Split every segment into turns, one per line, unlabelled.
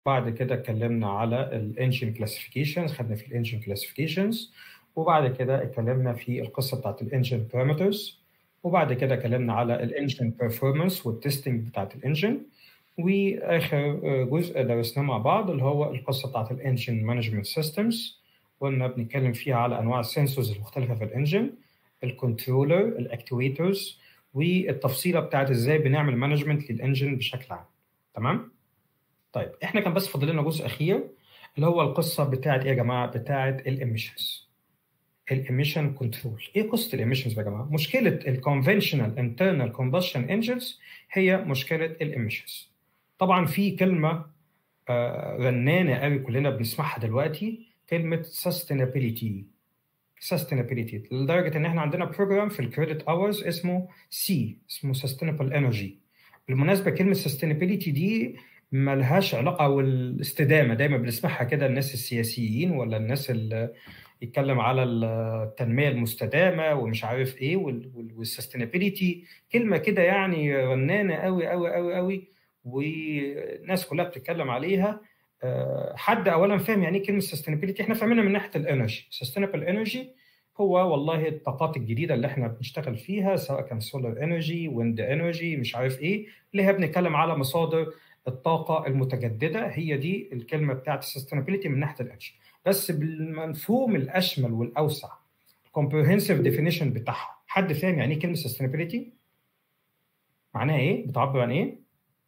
بعد كده اتكلمنا على الانجن كلاسيفيكيشنز خدنا في الانجن كلاسيفيكيشنز وبعد كده اتكلمنا في القصه بتاعت الانجن بارامترز وبعد كده اتكلمنا على الانجن بيرفورمانس والتستنج بتاعت الانجن واخر جزء درسناه مع بعض اللي هو القصه بتاعت الانجن مانجمنت سيستمز قلنا بنتكلم فيها على انواع السنسورز المختلفه في الانجن الكنترولر الاكتويترز والتفصيله بتاعت ازاي بنعمل مانجمنت للانجن بشكل عام تمام طيب احنا كان بس فاضل لنا جزء اخير اللي هو القصه بتاعت ايه يا جماعه بتاعت الاميشنز الاميشن كنترول ايه قصه الاميشنز يا جماعه مشكله الكونفنشنال انترنال كومبشن انجنز هي مشكله الاميشنز طبعا في كلمه آه رنانه قوي كلنا بنسمعها دلوقتي كلمه sustainability sustainability لدرجه ان احنا عندنا بروجرام في الكريدت اورز اسمه سي اسمه sustainable energy بالمناسبه كلمه sustainability دي ملهاش علاقه والاستدامه دايما بنسمعها كده الناس السياسيين ولا الناس اللي يتكلم على التنميه المستدامه ومش عارف ايه والسستينابيليتي كلمه كده يعني رنانه قوي قوي قوي قوي والناس كلها بتتكلم عليها حد اولا فاهم يعني ايه كلمه سستينابيليتي احنا فاهمينها من ناحيه الانرجي سستينابل انرجي هو والله الطاقات الجديده اللي احنا بنشتغل فيها سواء كان سولار انرجي ويند انرجي مش عارف ايه اللي هي بنتكلم على مصادر الطاقه المتجدده هي دي الكلمه بتاعت السستينابيليتي من ناحيه الانرجي بس بالمفهوم الاشمل والاوسع الكومبريهنسيف ديفينيشن بتاعها حد فاهم يعني ايه كلمه سستينابيليتي معناها ايه بتعبر عن ايه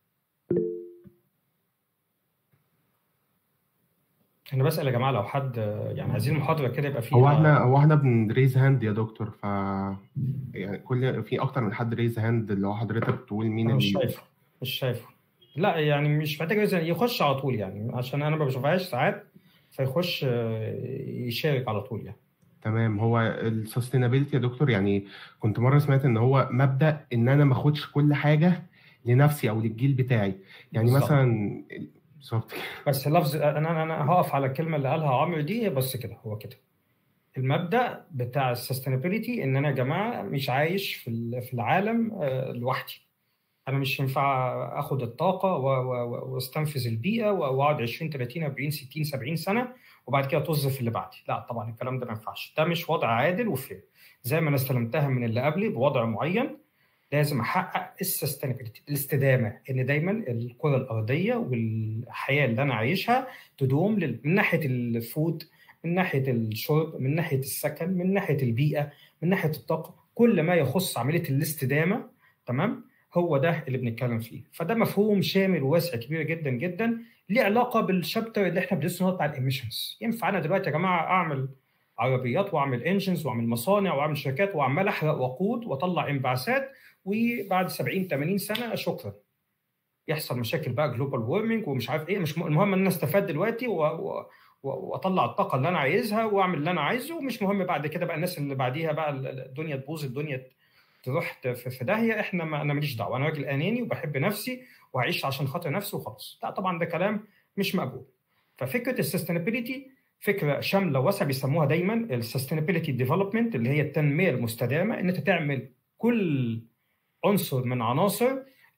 انا بسال يا جماعه لو حد يعني عايزين محاضره كده يبقى فيها
هو احنا هو احنا بنريز هاند يا دكتور ف يعني كل في اكتر من حد ريز هاند اللي هو حضرتك تقول مين
انا مش
اللي
شايفه مش شايفه لا يعني مش محتاج ريز هاند، يخش على طول يعني عشان انا ما بشوفهاش ساعات فيخش يشارك على طول يعني
تمام هو السستينابيلتي يا دكتور يعني كنت مره سمعت ان هو مبدا ان انا ما اخدش كل حاجه لنفسي او للجيل بتاعي يعني
بالظبط.
مثلا بالظبط
بس لفظ انا انا هقف على الكلمه اللي قالها عمرو دي بس كده هو كده المبدا بتاع السستينابيلتي ان انا يا جماعه مش عايش في ال- في العالم آه، لوحدي انا مش ينفع اخد الطاقه و- و- و- واستنفذ البيئه واقعد 20 30 40 60 70 سنه وبعد كده طز في اللي بعدي لا طبعا الكلام ده ما ينفعش ده مش وضع عادل وفير زي ما انا استلمتها من اللي قبلي بوضع معين لازم احقق السستينابيلتي الاستدامه ان دايما الكره الارضيه والحياه اللي انا عايشها تدوم لل- من ناحيه الفود من ناحيه الشرب من ناحيه السكن من ناحيه البيئه من ناحيه الطاقه كل ما يخص عمليه الاستدامه تمام هو ده اللي بنتكلم فيه فده مفهوم شامل وواسع كبير جدا جدا ليه علاقه بالشابتر اللي احنا بندرسه بتاع الاميشنز ينفع انا دلوقتي يا جماعه اعمل عربيات واعمل انجنز واعمل مصانع واعمل شركات وعمال احرق وقود واطلع انبعاثات وبعد 70 80 سنه شكرا يحصل مشاكل بقى جلوبال وورمنج ومش عارف ايه مش م... المهم ان انا استفاد دلوقتي و... و... و- واطلع الطاقه اللي انا عايزها واعمل اللي انا عايزه ومش مهم بعد كده بقى الناس اللي بعديها بقى الدنيا تبوظ الدنيا تروح ت- في في داهيه احنا ما انا ماليش دعوه انا راجل اناني وبحب نفسي وهعيش عشان خاطر نفسي وخلاص لا طبعا ده كلام مش مقبول ففكره السستينابيلتي فكره شامله واسعه بيسموها دايما السستينابيلتي ديفلوبمنت اللي هي التنميه المستدامه ان انت تعمل كل عنصر من عناصر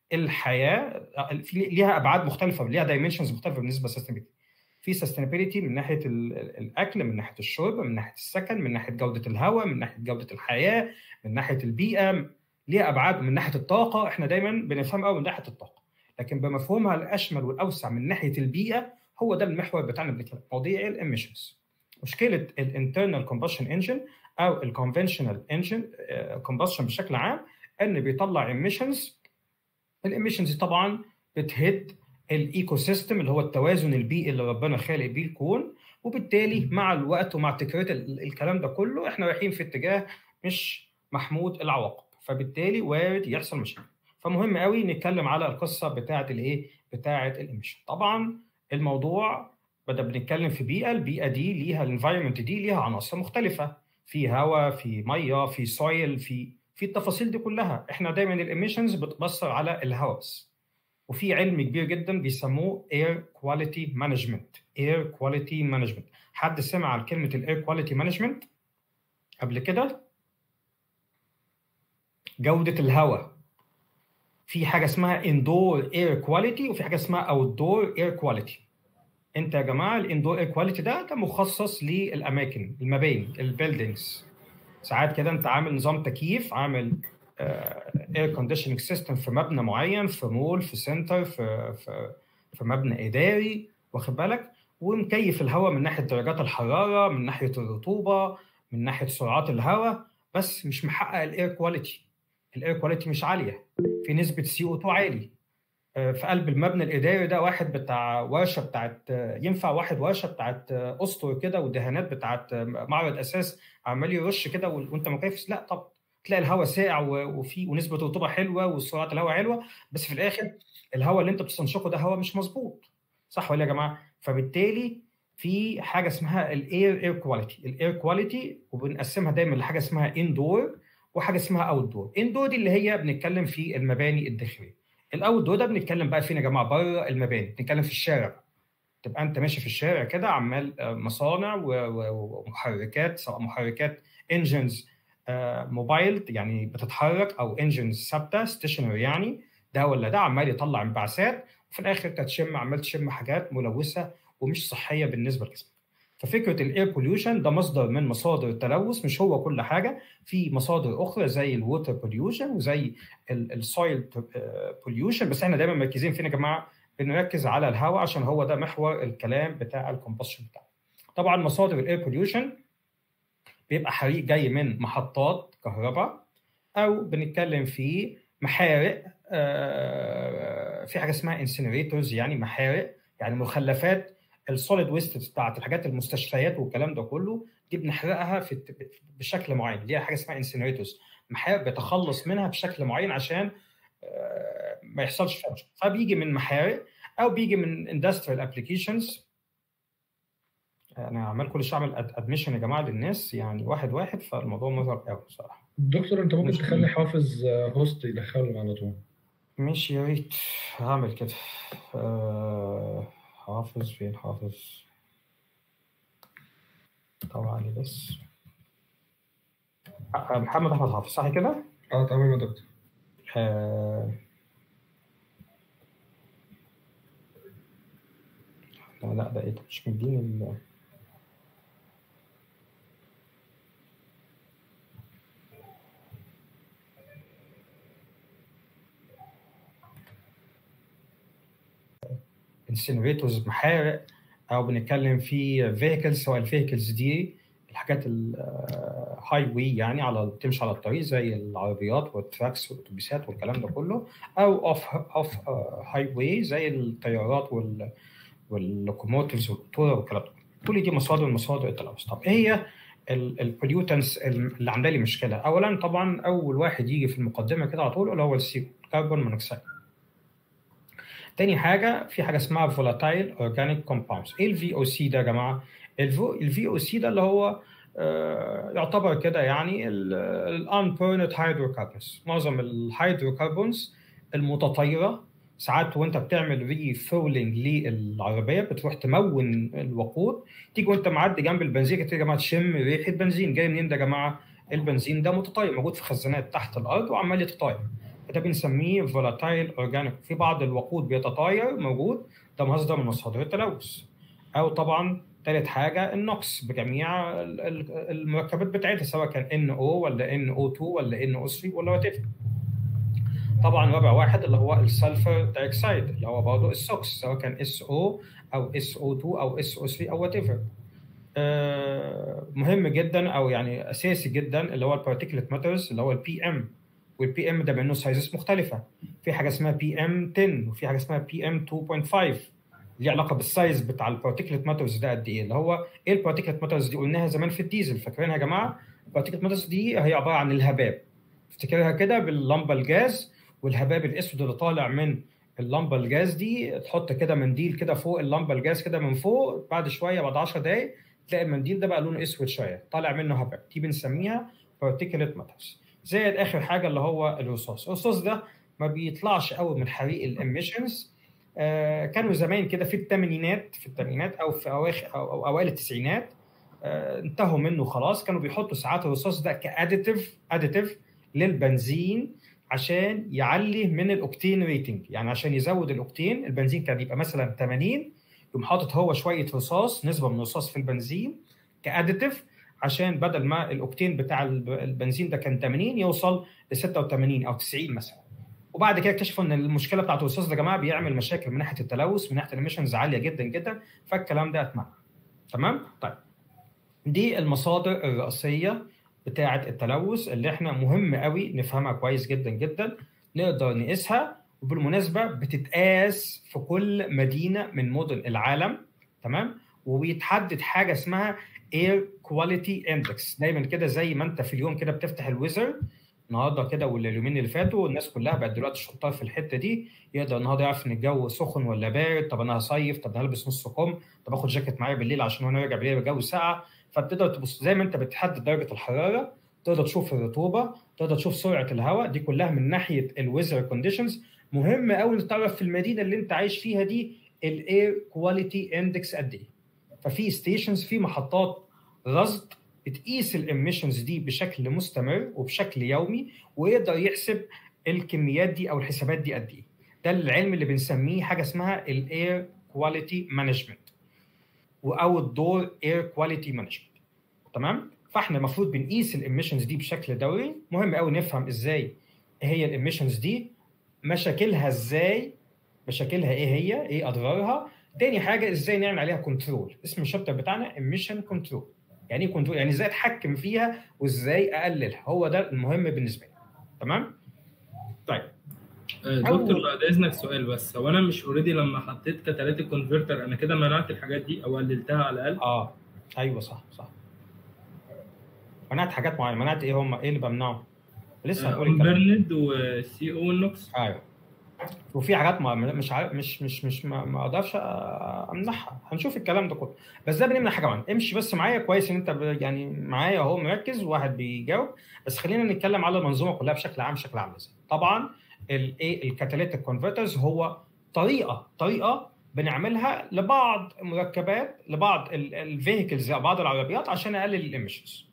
الحياه في ليها ابعاد مختلفه ليها دايمنشنز مختلفه بالنسبه للسستينابيلتي في سستينابيلتي من ناحيه ال- ال- الاكل من ناحيه الشرب من ناحيه السكن من ناحيه جوده الهواء من ناحيه جوده الحياه من ناحيه البيئه ليها ابعاد من ناحيه الطاقه احنا دايما بنفهم قوي من ناحيه الطاقه لكن بمفهومها الاشمل والاوسع من ناحيه البيئه هو ده المحور بتاعنا بنتكلم مواضيع الاميشنز مشكله الانترنال كومبشن انجن او الكونفنشنال انجن كومبشن بشكل عام ان بيطلع ايميشنز الاميشنز طبعا بتهد الايكو سيستم اللي هو التوازن البيئي اللي ربنا خالق بيه الكون وبالتالي مع الوقت ومع تكرار ال- الكلام ده كله احنا رايحين في اتجاه مش محمود العواقب فبالتالي وارد يحصل مشاكل فمهم قوي نتكلم على القصه بتاعه الايه بتاعه الاميشن طبعا الموضوع بدا بنتكلم في بيئه البيئه دي ليها الانفايرمنت دي ليها عناصر مختلفه في هواء في ميه في سويل في في التفاصيل دي كلها احنا دايما الاميشنز بتاثر على الهواء بس وفي علم كبير جدا بيسموه air quality management air quality management حد سمع عن كلمه الاير كواليتي مانجمنت قبل كده جوده الهواء في حاجه اسمها indoor air quality وفي حاجه اسمها outdoor air quality انت يا جماعه الاندور اير كواليتي ده ده مخصص للاماكن المباني البيلدينجز ساعات كده انت عامل نظام تكييف عامل اير كونديشننج سيستم في مبنى معين في مول في سنتر في في في مبنى اداري واخد بالك ومكيف الهواء من ناحيه درجات الحراره من ناحيه الرطوبه من ناحيه سرعات الهواء بس مش محقق الاير كواليتي الاير كواليتي مش عاليه في نسبه سي او 2 عالي في قلب المبنى الاداري ده واحد بتاع ورشه بتاعت ينفع واحد ورشه بتاعت اسطر كده ودهانات بتاعت معرض اساس عمال يرش كده وانت مكيف لا طب تلاقي الهواء ساقع وفي ونسبه الرطوبه حلوه وسرعه الهواء حلوه بس في الاخر الهواء اللي انت بتستنشقه ده هواء مش مظبوط صح ولا يا جماعه فبالتالي في حاجه اسمها الاير اير كواليتي الاير كواليتي وبنقسمها دايما لحاجه اسمها اندور وحاجه اسمها اوت دور اندور دي اللي هي بنتكلم في المباني الداخليه الاوت دور ده بنتكلم بقى فين يا جماعه بره المباني بنتكلم في الشارع تبقى انت ماشي في الشارع كده عمال مصانع ومحركات سواء محركات انجنز موبايل يعني بتتحرك او انجنز ثابته ستيشنري يعني ده ولا ده عمال يطلع انبعاثات وفي الاخر تشم عمال تشم حاجات ملوثه ومش صحيه بالنسبه لجسمك. ففكره الاير بوليوشن ده مصدر من مصادر التلوث مش هو كل حاجه في مصادر اخرى زي الووتر بوليوشن وزي السويل بوليوشن بس احنا دايما مركزين فين يا جماعه بنركز على الهواء عشان هو ده محور الكلام بتاع الكومبشن بتاعنا. طبعا مصادر الاير بوليوشن بيبقى حريق جاي من محطات كهرباء او بنتكلم في محارق في حاجه اسمها انسينريتورز يعني محارق يعني مخلفات السوليد ويست بتاعت الحاجات المستشفيات والكلام ده كله دي بنحرقها في بشكل معين ليها حاجه اسمها انسينريتورز محارق بيتخلص منها بشكل معين عشان ما يحصلش فجر فبيجي من محارق او بيجي من اندستريال ابلكيشنز انا عمال كل شويه اعمل ادميشن يا جماعه للناس يعني واحد واحد فالموضوع مزعج قوي بصراحه
دكتور انت ممكن تخلي حافظ هوست يدخله على طول
ماشي يا ريت هعمل كده أه حافظ فين حافظ طبعا علي بس محمد احمد حافظ صح كده؟
اه تمام يا دكتور
آه... لا لا ده ايه مش مديني ال انسينريتورز محارق او بنتكلم في فيهيكلز سواء الفيهيكلز دي الحاجات الهاي واي يعني على بتمشي على الطريق زي العربيات والتراكس والاتوبيسات والكلام ده كله او اوف اوف هاي واي زي الطيارات وال واللوكوموتيفز والقطوره والكلام ده كل دي مصادر من مصادر التلوث طب ايه هي البوليوتنس اللي عامله لي مشكله اولا طبعا اول واحد يجي في المقدمه كده على طول اللي هو الكربون مونوكسيد تاني حاجه في حاجه اسمها فولاتايل اورجانيك كومباوندز ايه الفي او سي ده يا جماعه الفي او سي ده اللي هو يعتبر كده يعني الانبيرند هيدروكربونز معظم الهيدروكربونز المتطايره ساعات وانت بتعمل ري فولينج للعربيه بتروح تمون الوقود تيجي وانت معدي جنب البنزين كده يا جماعه تشم ريحه بنزين جاي منين ده يا جماعه البنزين ده متطاير موجود في خزانات تحت الارض وعمال يتطاير ده بنسميه فولاتايل اورجانيك في بعض الوقود بيتطاير موجود ده مصدر من مصادر التلوث او طبعا ثالث حاجه النوكس بجميع المركبات بتاعتها سواء كان ان او ولا ان او 2 ولا ان او 3 ولا وات طبعا رابع واحد اللي هو السلفر دايوكسيد اللي هو برضه السوكس سواء كان اس او او اس او 2 او اس او 3 او وات ايفر مهم جدا او يعني اساسي جدا اللي هو البارتيكلت ماترز اللي هو البي ام والبي ام ده منه سايزز مختلفه في حاجه اسمها بي ام 10 وفي حاجه اسمها بي ام 2.5 ليه علاقه بالسايز بتاع البارتيكلت ماترز ده قد ايه اللي هو ايه البارتيكلت ماترز دي قلناها زمان في الديزل فاكرينها يا جماعه البارتيكلت ماترز دي هي عباره عن الهباب افتكرها كده باللمبه الجاز والهباب الاسود اللي طالع من اللمبه الجاز دي تحط كده منديل كده فوق اللمبه الجاز كده من فوق بعد شويه بعد 10 دقائق تلاقي المنديل ده بقى لونه اسود شويه طالع منه هباب دي بنسميها بارتيكلت ماترز زائد اخر حاجه اللي هو الرصاص الرصاص ده ما بيطلعش قوي من حريق الاميشنز آه كانوا زمان كده في الثمانينات في الثمانينات او في اواخر او, أو اوائل التسعينات آه انتهوا منه خلاص كانوا بيحطوا ساعات الرصاص ده كاديتيف اديتيف للبنزين عشان يعلي من الاوكتين ريتنج يعني عشان يزود الاوكتين البنزين كان يبقى مثلا 80 يقوم حاطط هو شويه رصاص نسبه من الرصاص في البنزين كاديتيف عشان بدل ما الاوكتين بتاع الب- البنزين ده كان 80 يوصل ل 86 او 90 مثلا وبعد كده اكتشفوا ان المشكله بتاعت الرصاص ده يا جماعه بيعمل مشاكل من ناحيه التلوث من ناحيه الاميشنز عاليه جدا جدا فالكلام ده اتمنع تمام طيب دي المصادر الرئيسيه بتاعه التلوث اللي احنا مهم قوي نفهمها كويس جدا جدا نقدر نقيسها وبالمناسبه بتتقاس في كل مدينه من مدن العالم تمام وبيتحدد حاجه اسمها اير كواليتي اندكس دايما كده زي ما انت في اليوم كده بتفتح الويزر النهارده كده ولا اليومين اللي فاتوا الناس كلها بقت دلوقتي شطار في الحته دي يقدر النهارده يعرف ان الجو سخن ولا بارد طب انا هصيف طب انا هلبس نص كم طب اخد جاكيت معايا بالليل عشان وانا راجع بالليل الجو ساقع فبتقدر تبص زي ما انت بتحدد درجه الحراره تقدر تشوف الرطوبه تقدر تشوف سرعه الهواء دي كلها من ناحيه الويزر كونديشنز مهم قوي انك تعرف في المدينه اللي انت عايش فيها دي الاير كواليتي اندكس قد ايه ففي ستيشنز في محطات رصد بتقيس الاميشنز دي بشكل مستمر وبشكل يومي ويقدر يحسب الكميات دي او الحسابات دي قد ايه ده العلم اللي بنسميه حاجه اسمها الاير كواليتي مانجمنت او الدور اير كواليتي مانجمنت تمام فاحنا المفروض بنقيس الاميشنز دي بشكل دوري مهم قوي نفهم ازاي ايه هي الاميشنز دي مشاكلها ازاي مشاكلها ايه هي ايه اضرارها تاني حاجه ازاي نعمل عليها كنترول اسم الشابتر بتاعنا ايميشن كنترول يعني ايه كنترول يعني ازاي اتحكم فيها وازاي اقللها هو ده المهم بالنسبه لي تمام طيب
آه، دكتور بعد اذنك سؤال بس هو انا مش اوريدي لما حطيت كاتاليتيك كونفرتر انا كده منعت الحاجات دي او قللتها على الاقل
اه ايوه صح صح منعت حاجات معينه منعت ايه هم ايه اللي بمنعه لسه هنقول الكلام
امبرند وسي او والنوكس
ايوه وفي حاجات ما مش عارف مش مش مش ما ما اقدرش امنعها هنشوف الكلام ده كله بس ده بنمنع حاجه معينه امشي بس معايا كويس ان انت ب- يعني معايا اهو مركز واحد بيجاوب بس خلينا نتكلم على المنظومه كلها بشكل عام بشكل عام ازاي طبعا الايه الكاتاليتيك كونفرترز هو طريقه طريقه بنعملها لبعض مركبات لبعض الفيهيكلز بعض العربيات عشان اقلل الاميشنز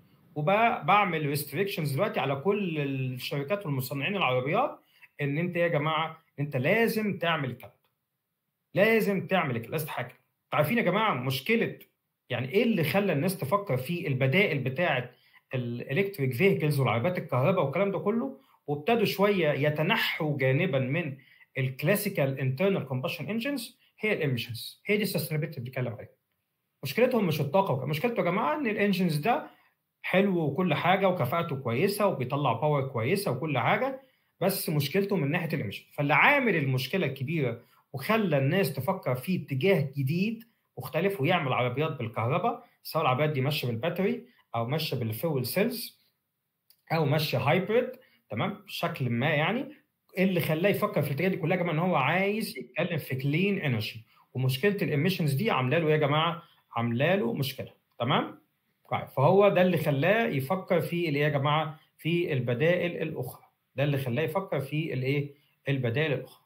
وبعمل ريستريكشنز دلوقتي على كل الشركات والمصنعين العربيات ان انت يا جماعه انت لازم تعمل الكلام ده لازم تعمل الكلام لازم تحكم عارفين يا جماعه مشكله يعني ايه اللي خلى الناس تفكر في البدائل بتاعه الالكتريك فيهيكلز والعربيات الكهرباء والكلام ده كله وابتدوا شويه يتنحوا جانبا من الكلاسيكال انترنال كومبشن انجنز هي الاميشنز هي دي السستينابيلتي اللي بنتكلم عليها مشكلتهم مش الطاقه وكده. مشكلته يا جماعه ان الانجنز ده حلو وكل حاجه وكفاءته كويسه وبيطلع باور كويسه وكل حاجه بس مشكلته من ناحيه الاميشن فاللي عامل المشكله الكبيره وخلى الناس تفكر في اتجاه جديد مختلف ويعمل عربيات بالكهرباء سواء العربيات دي ماشيه بالباتري او ماشيه بالفيول سيلز او ماشيه هايبريد تمام بشكل ما يعني إيه اللي خلاه يفكر في الاتجاه دي كلها يا جماعه ان هو عايز يتكلم في كلين انرجي ومشكله الاميشنز دي عامله له يا جماعه عامله له مشكله تمام طيب فهو ده اللي خلاه يفكر في الايه يا جماعه في البدائل الاخرى ده اللي خلاه يفكر في الايه البدائل الاخرى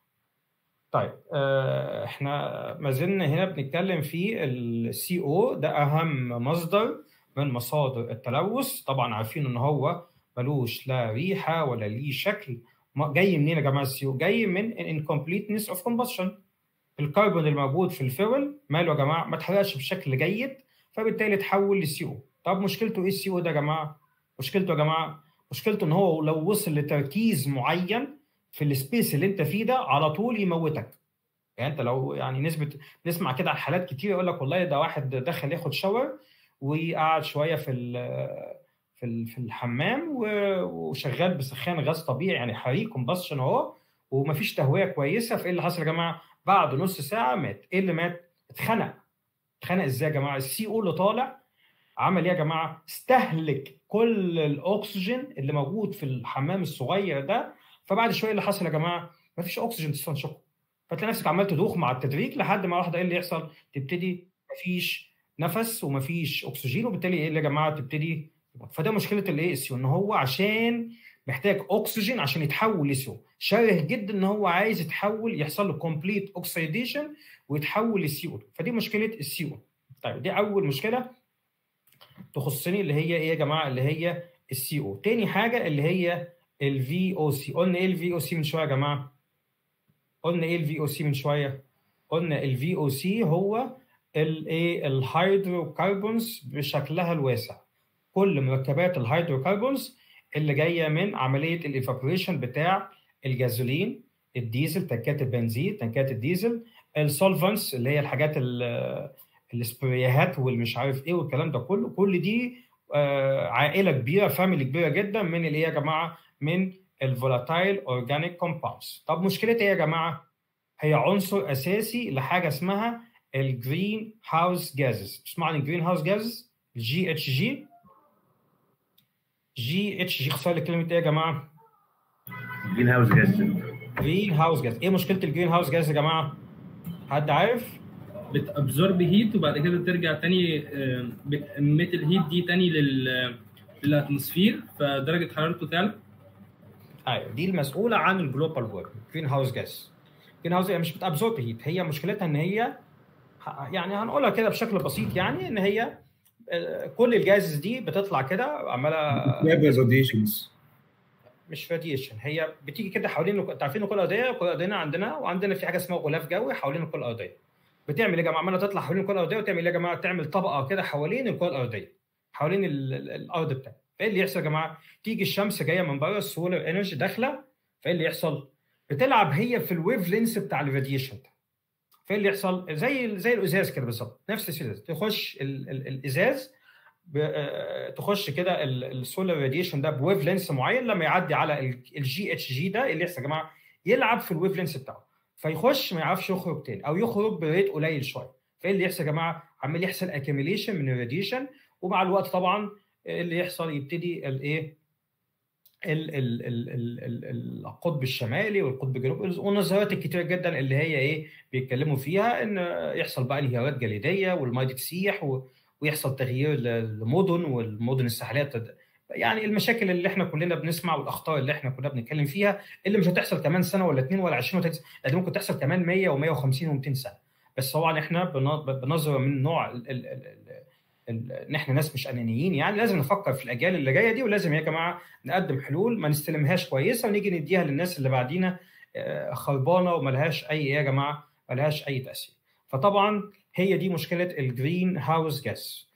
طيب آه، احنا ما زلنا هنا بنتكلم في السي او ده اهم مصدر من مصادر التلوث طبعا عارفين ان هو ملوش لا ريحه ولا ليه شكل ما- جاي منين يا جماعه السي او جاي من incompleteness of combustion الكربون الموجود في الفيول ماله يا جماعه ما اتحرقش بشكل جيد فبالتالي اتحول لسي او طب مشكلته ايه السي او ده يا جماعه مشكلته يا جماعه مشكلته ان هو لو وصل لتركيز معين في السبيس اللي انت فيه ده على طول يموتك يعني انت لو يعني نسبه نسمع كده عن حالات كتير يقول لك والله ده واحد دخل ياخد شاور وقعد شويه في ال- في ال- في الحمام و- وشغال بسخان غاز طبيعي يعني حريق كومبشن اهو ومفيش تهويه كويسه فايه اللي حصل يا جماعه؟ بعد نص ساعه مات، ايه اللي مات؟ اتخنق اتخنق ازاي يا جماعه؟ السي او اللي طالع عمل ايه يا جماعه؟ استهلك كل الاكسجين اللي موجود في الحمام الصغير ده فبعد شويه اللي حصل يا جماعه؟ مفيش اكسجين تستنشقه فتلاقي نفسك عمال تدوخ مع التدريج لحد ما واحده ايه اللي يحصل؟ تبتدي مفيش نفس ومفيش اكسجين وبالتالي ايه اللي يا جماعه تبتدي فده مشكله الايه السيو ان هو عشان محتاج اكسجين عشان يتحول لسيو شره جدا ان هو عايز يتحول يحصل له كومبليت اوكسيديشن ويتحول للسيو فدي مشكله السيو طيب دي اول مشكله تخصني اللي هي ايه يا جماعه اللي هي السي او تاني حاجه اللي هي الفي او سي قلنا ايه الفي او سي من شويه يا جماعه قلنا ايه الفي او سي من شويه قلنا الفي او سي هو الايه الهيدروكربونز بشكلها الواسع كل مركبات الهيدروكربونز اللي جايه من عمليه الايفابوريشن بتاع الجازولين الديزل تنكات البنزين تنكات الديزل السولفنتس اللي هي الحاجات ال- السبريهات والمش عارف ايه والكلام ده كله كل دي آه، عائله كبيره فاميلي كبيره جدا من اللي هي يا جماعه من الفولاتايل اورجانيك كومباوندز طب مشكلتها ايه يا جماعه هي عنصر اساسي لحاجه اسمها الجرين هاوس جازز تسمع عن الجرين هاوس جازز الجي اتش جي جي اتش جي اختصار لكلمه ايه يا جماعه
جرين هاوس جاز
جرين هاوس جاز ايه مشكله الجرين هاوس جاز يا جماعه حد عارف
بتابزورب هيت وبعد كده ترجع تاني آه، بتميت الهيت دي تاني لل للاتموسفير فدرجه حرارته تعلى
ايوه دي المسؤوله عن الجلوبال وورم جرين هاوس جاز جرين هاوس هي مش بتابزورب هيت هي مشكلتها ان هي ه- يعني هنقولها كده بشكل بسيط يعني ان هي آه، كل الجازز دي بتطلع كده عماله
راديشنز
مش راديشن هي بتيجي كده حوالين انتوا عارفين الكره الارضيه الكره الارضيه عندنا وعندنا في حاجه اسمها غلاف جوي حوالين الكره الارضيه بتعمل ايه يا جماعه عماله تطلع حوالين الكره الارضيه وتعمل ايه يا جماعه تعمل طبقه كده حوالين الكره الارضيه حوالين ال- ال- الارض بتاعتها فايه اللي يحصل يا جماعه تيجي الشمس جايه من بره السولار انرجي داخله فايه اللي يحصل بتلعب هي في الويف لينس بتاع الراديشن ده فايه اللي يحصل زي زي الازاز كده بالظبط نفس الازاز تخش ال- ال- الازاز ب- آه، تخش كده السولار راديشن ده بويف لينس معين لما يعدي على الجي اتش جي ده اللي يحصل يا جماعه يلعب في الويف لينس بتاعه فيخش ما يعرفش يخرج تاني او يخرج بريت قليل شويه فايه اللي يحصل يا جماعه عمال يحصل اكيميليشن من الراديشن ومع الوقت طبعا اللي يحصل يبتدي الايه ال- ال- ال- ال- ال- القطب الشمالي والقطب الجنوبي والنظريات الكتيره جدا اللي هي ايه بيتكلموا فيها ان يحصل بقى انهيارات جليديه والميه تسيح و- ويحصل تغيير للمدن والمدن الساحليه تد... يعني المشاكل اللي احنا كلنا بنسمع والاخطار اللي احنا كلنا بنتكلم فيها اللي مش هتحصل كمان سنه ولا اتنين ولا 20 ولا 30 اللي ممكن تحصل كمان 100 و150 و200 سنه بس طبعا احنا بن- بنظره من نوع ال... ال... ال... ال... ان احنا ناس مش انانيين يعني لازم نفكر في الاجيال اللي جايه دي ولازم يا جماعه نقدم حلول ما نستلمهاش كويسه ونيجي نديها للناس اللي بعدينا آه، خربانه وملهاش اي ايه يا جماعه ملهاش اي تاثير فطبعا هي دي مشكله الجرين هاوس جاز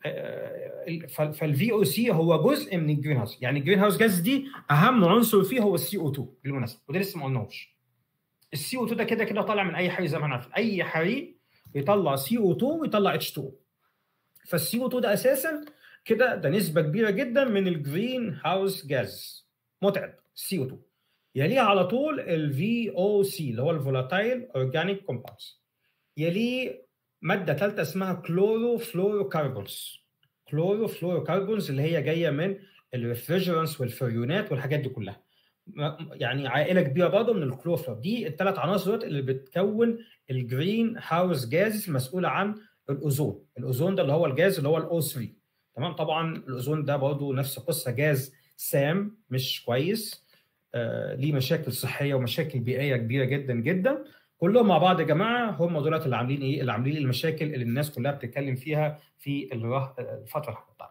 فالفي او سي هو جزء من الجرين هاوس يعني الجرين هاوس جاز دي اهم عنصر فيه هو السي او 2 بالمناسبه وده لسه ما قلناهوش السي او 2 ده كده كده طالع من اي حريق زي ما احنا عارفين اي حريق بيطلع سي او 2 ويطلع اتش 2 فالسي او 2 ده اساسا كده ده نسبه كبيره جدا من الجرين هاوس جاز متعب السي او 2 يليه على طول الفي او سي اللي هو الفولاتايل اورجانيك كومباوندز يليه ماده ثالثه اسمها كلورو فلوروكربونز كلورو فلوروكربونز اللي هي جايه من الريفريجرانس والفريونات والحاجات دي كلها م- يعني عائله كبيره برضه من الكلوروفلور دي الثلاث عناصر دول اللي بتكون الجرين هاوس جاز المسؤوله عن الاوزون الاوزون ده اللي هو الجاز اللي هو الاو 3 تمام طبعا الاوزون ده برضه نفس القصه جاز سام مش كويس آه ليه مشاكل صحيه ومشاكل بيئيه كبيره جدا جدا كلهم مع بعض يا جماعه هم دولت اللي عاملين ايه اللي عاملين المشاكل اللي الناس كلها بتتكلم فيها في الره- الفتره الحاليه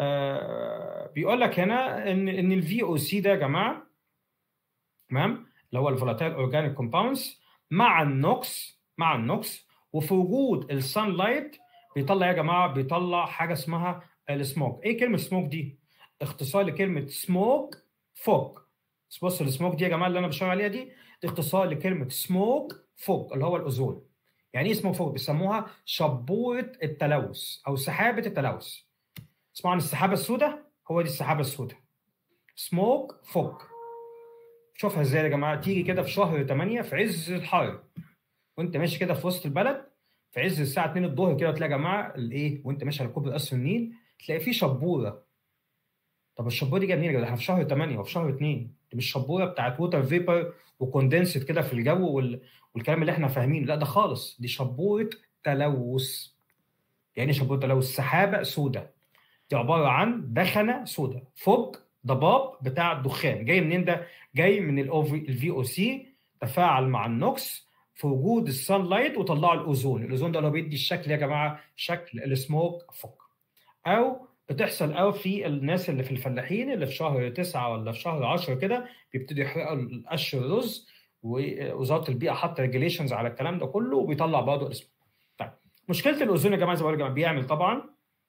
آه بيقول لك هنا ان ان الفي او سي ده يا جماعه تمام اللي هو الفولاتايل اورجانيك كومباوندز مع النوكس مع النوكس وفي وجود السان لايت بيطلع يا جماعه بيطلع حاجه اسمها السموك ايه كلمه سموك دي اختصار لكلمه سموك فوق بص السموك دي يا جماعه اللي انا بشاور عليها دي دي اختصار لكلمه سموك فوق اللي هو الاوزون يعني ايه سموك فوق بيسموها شبوره التلوث او سحابه التلوث اسمعوا عن السحابه السوداء هو دي السحابه السوداء سموك فوق شوفها ازاي يا جماعه تيجي كده في شهر 8 في عز الحر وانت ماشي كده في وسط البلد في عز الساعه 2 الظهر كده تلاقي يا جماعه الايه وانت ماشي على كوبري قصر النيل تلاقي فيه شبوره طب الشبوره دي جايه منين يا جدع احنا في شهر 8 وفي شهر 2 دي مش شبوره بتاعت ووتر فيبر وكوندنسد كده في الجو وال... والكلام اللي احنا فاهمينه لا ده خالص دي شبوره تلوث يعني إيه شبوره تلوث سحابه سوداء دي عباره عن دخنه سوداء فوق ضباب بتاع الدخان جاي منين ده جاي من الفي او سي تفاعل مع النوكس في وجود السان لايت وطلعوا الاوزون الاوزون ده اللي هو بيدي الشكل يا جماعه شكل السموك فوق او بتحصل قوي في الناس اللي في الفلاحين اللي في شهر تسعة ولا في شهر 10 كده بيبتدوا يحرقوا القش الرز ووزاره البيئه حاطه ريجليشنز على الكلام ده كله وبيطلع برضه الاسم طيب مشكله الاوزون يا جماعه زي ما بقول يا جماعه بيعمل طبعا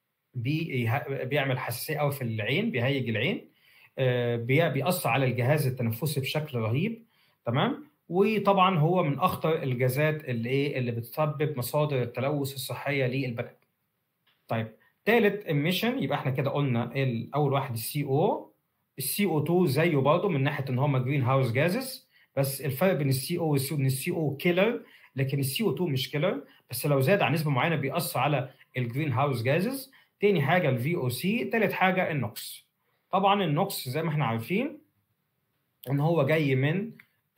بي- بيعمل حساسيه قوي في العين بيهيج العين آه، بي- بيأثر على الجهاز التنفسي بشكل رهيب تمام وطبعا هو من اخطر الجازات اللي ايه اللي بتسبب مصادر التلوث الصحيه للبني طيب ثالث ايميشن يبقى احنا كده قلنا ال- اول واحد السي او السي او 2 زيه برضه من ناحيه ان هم جرين هاوس جازز بس الفرق بين السي او والسي ان السي او كيلر لكن السي او 2 مش كيلر بس لو زاد عن نسبه معينه بيأثر على الجرين هاوس جازز تاني حاجه الفي او سي تالت حاجه النوكس طبعا النوكس زي ما احنا عارفين ان هو جاي من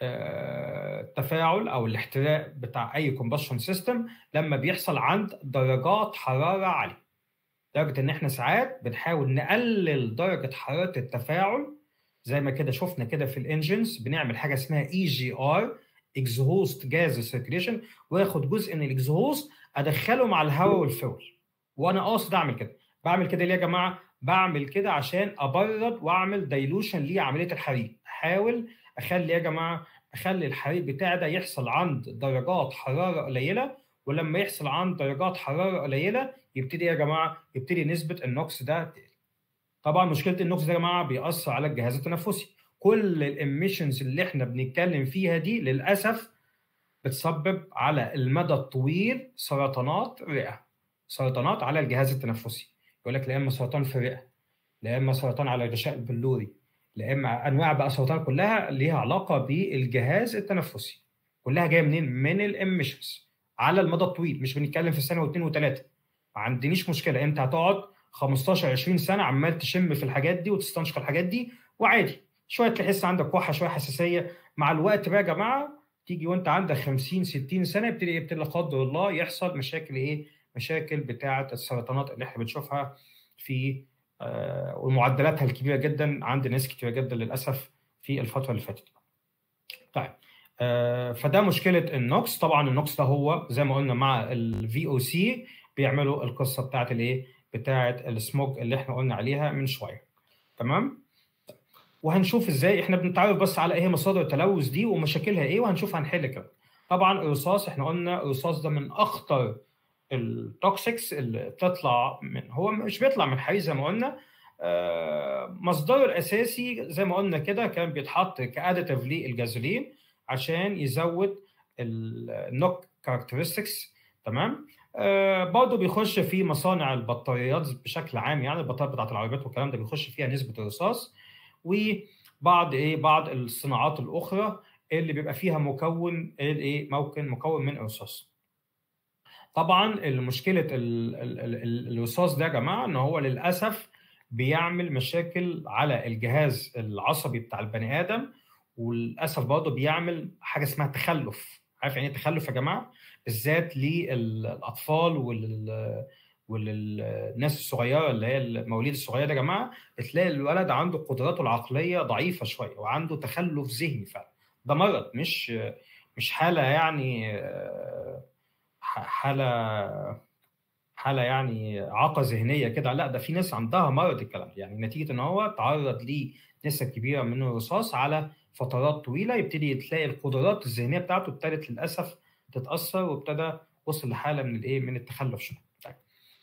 آه، التفاعل او الاحتراق بتاع اي كومبشن سيستم لما بيحصل عند درجات حراره عاليه لدرجه ان احنا ساعات بنحاول نقلل درجه حراره التفاعل زي ما كده شفنا كده في الانجنز بنعمل حاجه اسمها اي جي ار اكزهوست جاز سيركيليشن واخد جزء من الاكزهوست ادخله مع الهواء والفول وانا قاصد اعمل كده بعمل كده ليه يا جماعه بعمل كده عشان ابرد واعمل دايلوشن لعمليه الحريق احاول اخلي يا جماعه اخلي الحريق بتاعي ده يحصل عند درجات حراره قليله ولما يحصل عند درجات حراره قليله يبتدي يا جماعه يبتدي نسبه النوكس ده تقل طبعا مشكله النوكس ده يا جماعه بيأثر على الجهاز التنفسي كل الاميشنز اللي احنا بنتكلم فيها دي للاسف بتسبب على المدى الطويل سرطانات رئه سرطانات على الجهاز التنفسي يقول لك لا اما سرطان في الرئه لا اما سرطان على الغشاء البلوري لا اما انواع بقى سرطان كلها ليها علاقه بالجهاز التنفسي كلها جايه منين من الاميشنز على المدى الطويل مش بنتكلم في سنه واثنين وثلاثه ما عندنيش مشكله انت هتقعد 15 20 سنه عمال تشم في الحاجات دي وتستنشق الحاجات دي وعادي شويه تحس عندك كحه شويه حساسيه مع الوقت بقى يا جماعه تيجي وانت عندك 50 60 سنه يبتدي يبتدي لا قدر الله يحصل مشاكل ايه؟ مشاكل بتاعه السرطانات اللي احنا بنشوفها في آه ومعدلاتها الكبيره جدا عند ناس كتيره جدا للاسف في الفتره اللي فاتت. طيب آه فده مشكله النوكس طبعا النوكس ده هو زي ما قلنا مع الفي او سي بيعملوا القصه بتاعه الايه؟ بتاعه السموج اللي احنا قلنا عليها من شويه. تمام؟ وهنشوف ازاي احنا بنتعرف بس على ايه مصادر التلوث دي ومشاكلها ايه وهنشوف هنحل كده. طبعا الرصاص احنا قلنا الرصاص ده من اخطر التوكسيكس اللي بتطلع من هو مش بيطلع من حي زي ما قلنا آه، مصدره الاساسي زي ما قلنا كده كان بيتحط كاديتيف للجازولين عشان يزود النوك كاركترستكس تمام آه برضه بيخش في مصانع البطاريات بشكل عام يعني البطاريات بتاعت العربيات والكلام ده بيخش فيها نسبه الرصاص وبعض ايه بعض الصناعات الاخرى اللي بيبقى فيها مكون ايه ممكن مكون من الرصاص طبعا مشكله الرصاص ده يا جماعه ان هو للاسف بيعمل مشاكل على الجهاز العصبي بتاع البني ادم وللاسف برضه بيعمل حاجه اسمها تخلف عارف يعني ايه تخلف يا جماعه بالذات للاطفال وال وللناس الصغيره اللي هي المواليد الصغيره يا جماعه بتلاقي الولد عنده قدراته العقليه ضعيفه شويه وعنده تخلف ذهني فعلا ده مرض مش مش حاله يعني حاله حاله يعني اعاقه ذهنيه كده لا ده في ناس عندها مرض الكلام يعني نتيجه ان هو تعرض لنسب كبيره من الرصاص على فترات طويله يبتدي تلاقي القدرات الذهنيه بتاعته ابتدت للاسف تتاثر وابتدى وصل لحاله من الايه من التخلف شويه طيب.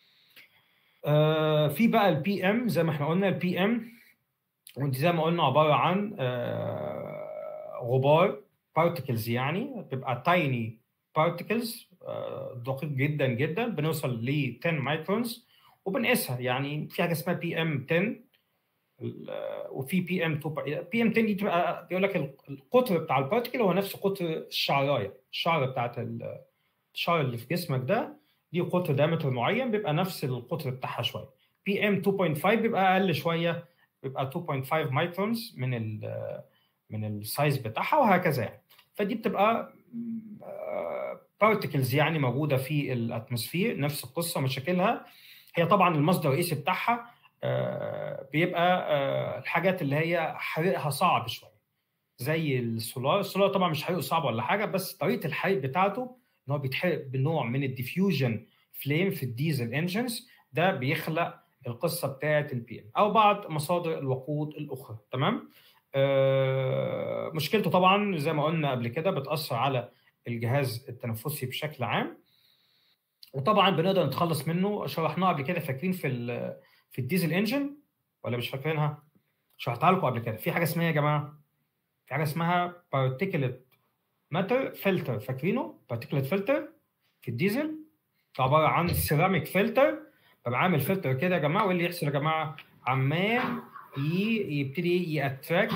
آه في بقى البي ام زي ما احنا قلنا البي ام ودي زي ما قلنا عباره عن آه غبار بارتكلز يعني بتبقى تايني بارتكلز دقيق جدا جدا بنوصل ل 10 مايكرونز وبنقيسها يعني في حاجه اسمها بي ام 10 وفي بي ام 2 بي ام 10 دي بتبقى بيقول لك القطر بتاع البارتكل هو نفس قطر الشعرايه الشعره بتاعت الشعر اللي في جسمك ده دي قطر دايمتر معين بيبقى نفس القطر بتاعها شويه بي ام 2.5 بيبقى اقل شويه بيبقى 2.5 مايكرونز من ال من السايز بتاعها وهكذا يعني فدي بتبقى بارتكلز يعني موجوده في الاتموسفير نفس القصه مشاكلها هي طبعا المصدر الرئيسي بتاعها بيبقى الحاجات اللي هي حريقها صعب شويه زي السولار السولار طبعا مش حريقه صعب ولا حاجه بس طريقه الحريق بتاعته ان هو بيتحرق بنوع من الديفيوجن فليم في الديزل انجنز ده بيخلق القصه بتاعه البي ام او بعض مصادر الوقود الاخرى تمام آه مشكلته طبعا زي ما قلنا قبل كده بتاثر على الجهاز التنفسي بشكل عام وطبعا بنقدر نتخلص منه شرحناه قبل كده فاكرين في ال في الديزل انجن ولا مش فاكرينها؟ شرحتها لكم قبل كده في حاجه اسمها يا جماعه في حاجه اسمها particulate matter filter فاكرينه؟ particulate filter في الديزل عباره عن سيراميك فلتر ببقى عامل فلتر كده يا جماعه وايه اللي يحصل يا جماعه؟ عمال ي- يبتدي ياتراك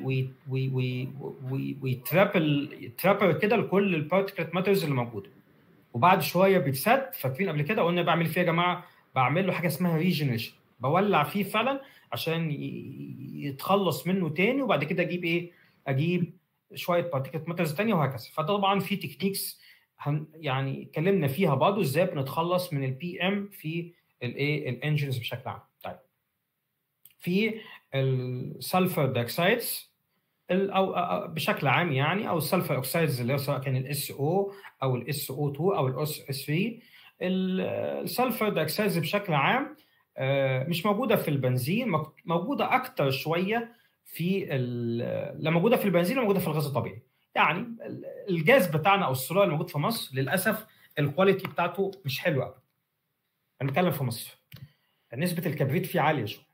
ويترابل يترابل كده لكل البارتيكلت ماترز اللي موجوده وبعد شويه بيتسد فاكرين قبل كده قلنا بعمل فيه يا جماعه بعمل له حاجه اسمها ريجنريشن بولع فيه فعلا عشان ي- يتخلص منه تاني وبعد كده اجيب ايه؟ اجيب شويه بارتيكلت ماترز تانية وهكذا فطبعا في تكنيكس هن يعني اتكلمنا فيها برضه ازاي بنتخلص من البي ام في الايه الانجنز بشكل عام طيب في السلفر دايكسايدز او أو- بشكل عام يعني او السلفر اوكسايدز اللي هو سواء كان الاس او او الاس او 2 او الاس اس 3 السلفر دايكسايدز بشكل عام آه، مش موجوده في البنزين مك- موجوده اكتر شويه في ال- لا موجوده في البنزين لا موجوده في الغاز الطبيعي يعني ال- الجاز بتاعنا او السولار الموجود في مصر للاسف الكواليتي بتاعته مش حلوه قوي انا بتكلم في مصر نسبه الكبريت فيه عاليه شويه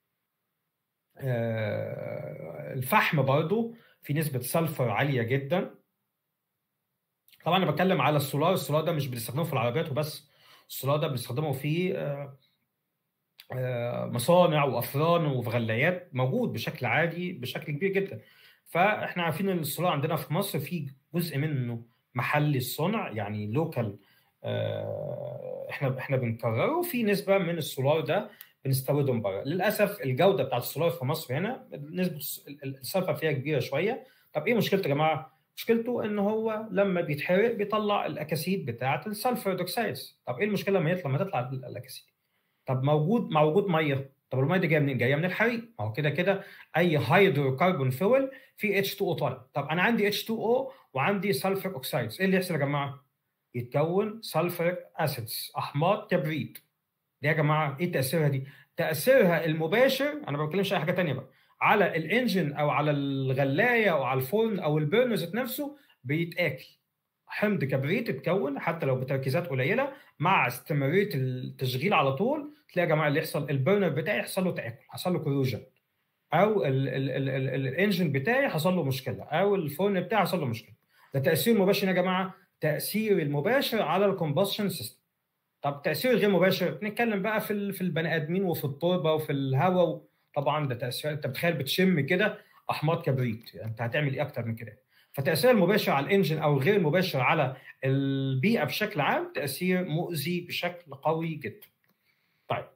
آه، الفحم برضو في نسبه سلفر عاليه جدا طبعا انا بتكلم على السولار السولار ده مش بنستخدمه في العربيات وبس السولار ده بنستخدمه في آه، آه، مصانع وافران وفي غلايات موجود بشكل عادي بشكل كبير جدا فاحنا عارفين ان السولار عندنا في مصر في جزء منه محلي الصنع يعني لوكال احنا احنا بنكرره في نسبه من السولار ده بنستورده من بره للاسف الجوده بتاعت السولار في مصر هنا نسبه السلفر فيها كبيره شويه طب ايه مشكلته يا جماعه مشكلته ان هو لما بيتحرق بيطلع الاكاسيد بتاعه السلفر دوكسايدز طب ايه المشكله لما يطلع لما تطلع الاكاسيد طب موجود مع وجود ميه طب الميه دي جايه منين جايه من الحريق ما هو كده كده اي هيدروكربون فويل في H2O طالع طب انا عندي H2O وعندي سلفر اوكسايدز ايه اللي يحصل يا جماعه يتكون سلفر اسيدز احماض كبريت دي يا جماعه ايه تاثيرها دي تاثيرها المباشر انا ما بتكلمش اي حاجه تانية بقى على الانجن او على الغلايه او على الفرن او البرنر ذات نفسه بيتاكل حمض كبريت اتكون حتى لو بتركيزات قليله مع استمراريه التشغيل على طول تلاقي يا جماعه اللي يحصل البرنر بتاعي يحصل له تاكل حصل له كروجن او ال- ال- ال- ال- ال- الانجن بتاعي حصل له مشكله او الفرن بتاعي حصل له مشكله ده تاثير مباشر يا جماعه تاثير المباشر على الكومبشن سيستم طب تاثير الغير مباشر نتكلم بقى في ال- في البني ادمين وفي التربه وفي الهواء طبعا ده تاثير انت بتخيل بتشم كده احماض كبريت يعني انت هتعمل ايه اكتر من كده فتاثير المباشر على الانجن او الغير مباشر على البيئه بشكل عام تاثير مؤذي بشكل قوي جدا طيب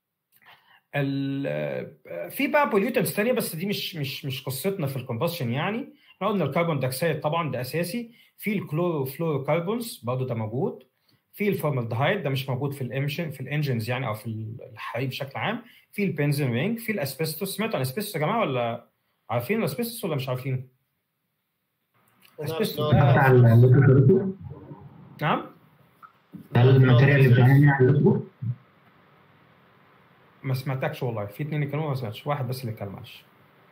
ال- في بقى بوليوتنتس ثانيه بس دي مش مش مش قصتنا في الكومبشن يعني احنا قلنا الكربون دايوكسيد طبعا ده اساسي في الكلوروفلوروكربونز برضه ده موجود في الفورمالدهايد ده مش موجود في الانجن في الانجنز يعني او في الحريق بشكل عام في البنزين رينج في الاسبستوس سمعتوا عن الاسبستوس يا جماعه ولا عارفين الاسبستوس ولا مش عارفين؟ الاسبستوس
بتاع
ده
اللوكو
نعم
ده الماتيريال اللي بتعمل على اللوكو
ما سمعتكش والله في اتنين يتكلموا ما سمعتش واحد بس اللي اتكلم معلش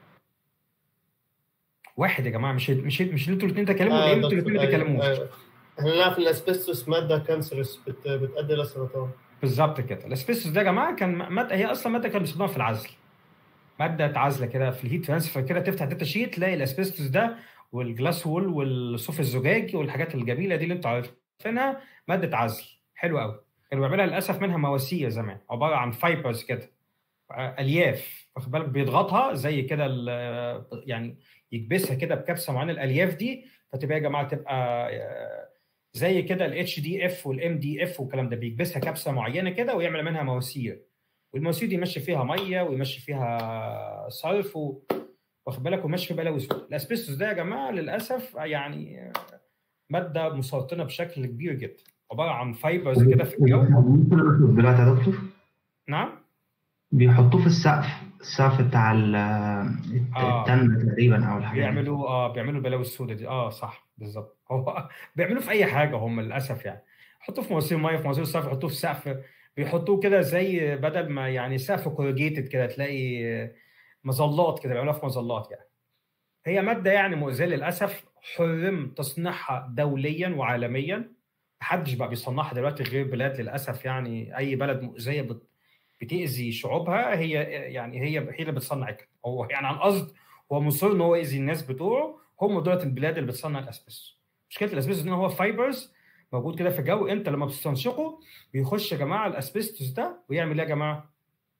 واحد يا جماعه مش مش مش انتوا الاثنين تكلموا
آه،
ليه انتوا
دكتور،
الاثنين
أيوة،
تكلموش
أيوة. احنا نعرف ان الاسبستوس ماده كانسرس بت... بتؤدي الى السرطان
بالظبط كده الاسبستوس ده يا جماعه كان ماده هي اصلا ماده كانوا بيستخدموها في العزل ماده عازله كده في الهيت ترانسفير كده تفتح داتا شيت تلاقي الاسبستوس ده والجلاس وول والصوف الزجاجي والحاجات الجميله دي اللي انتوا عارفينها ماده عزل حلوه قوي كانوا بيعملها للاسف منها مواسير زمان عباره عن فايبرز كده الياف واخد بالك بيضغطها زي كده ال- يعني يكبسها كده بكبسه معينه الالياف دي فتبقى يا جماعه تبقى آه، زي كده الاتش دي اف والام دي اف والكلام ده بيكبسها كبسه معينه كده ويعمل منها مواسير والمواسير دي يمشي فيها ميه ويمشي فيها صرف و... واخد بالك ويمشي فيها بلاوي سود الاسبستوس ده يا جماعه للاسف يعني آه، ماده مسرطنه بشكل كبير جدا عباره عن فايبرز كده في الجو
دلوقتي يا دكتور
نعم
بيحطوه في السقف السقف بتاع ال-
آه.
التن تقريبا او الحاجات دي.
بيعملوا اه بيعملوا البلاوي السوداء دي اه صح بالظبط هو بيعملوا في اي حاجه هم للاسف يعني يحطوه في مواسير ميه في مواسير الصرف يحطوه في سقف بيحطوه كده زي بدل ما يعني سقف كورجيتد كده تلاقي مظلات كده بيعملوها في مظلات يعني هي ماده يعني مؤذيه للاسف حرم تصنيعها دوليا وعالميا محدش بقى بيصنعها دلوقتي غير بلاد للاسف يعني اي بلد مؤذيه بت- بتاذي شعوبها هي يعني هي هي اللي بتصنع كده هو يعني عن قصد هو مصر ان هو يأذي الناس بتوعه هم دولت البلاد اللي بتصنع الاسبستوس مشكله الاسبستوس ان هو فايبرز موجود كده في الجو انت لما بتستنشقه بيخش يا جماعه الاسبستوس ده ويعمل ايه يا جماعه؟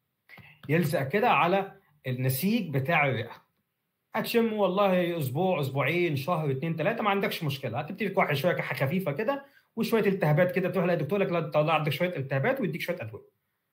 يلزق كده على النسيج بتاع الرئه هتشم والله اسبوع اسبوعين شهر اثنين ثلاثه ما عندكش مشكله هتبتدي تكح شويه كحه خفيفه كده وشويه التهابات كده تروح للدكتور لك لا طلع عندك شويه التهابات ويديك شويه ادويه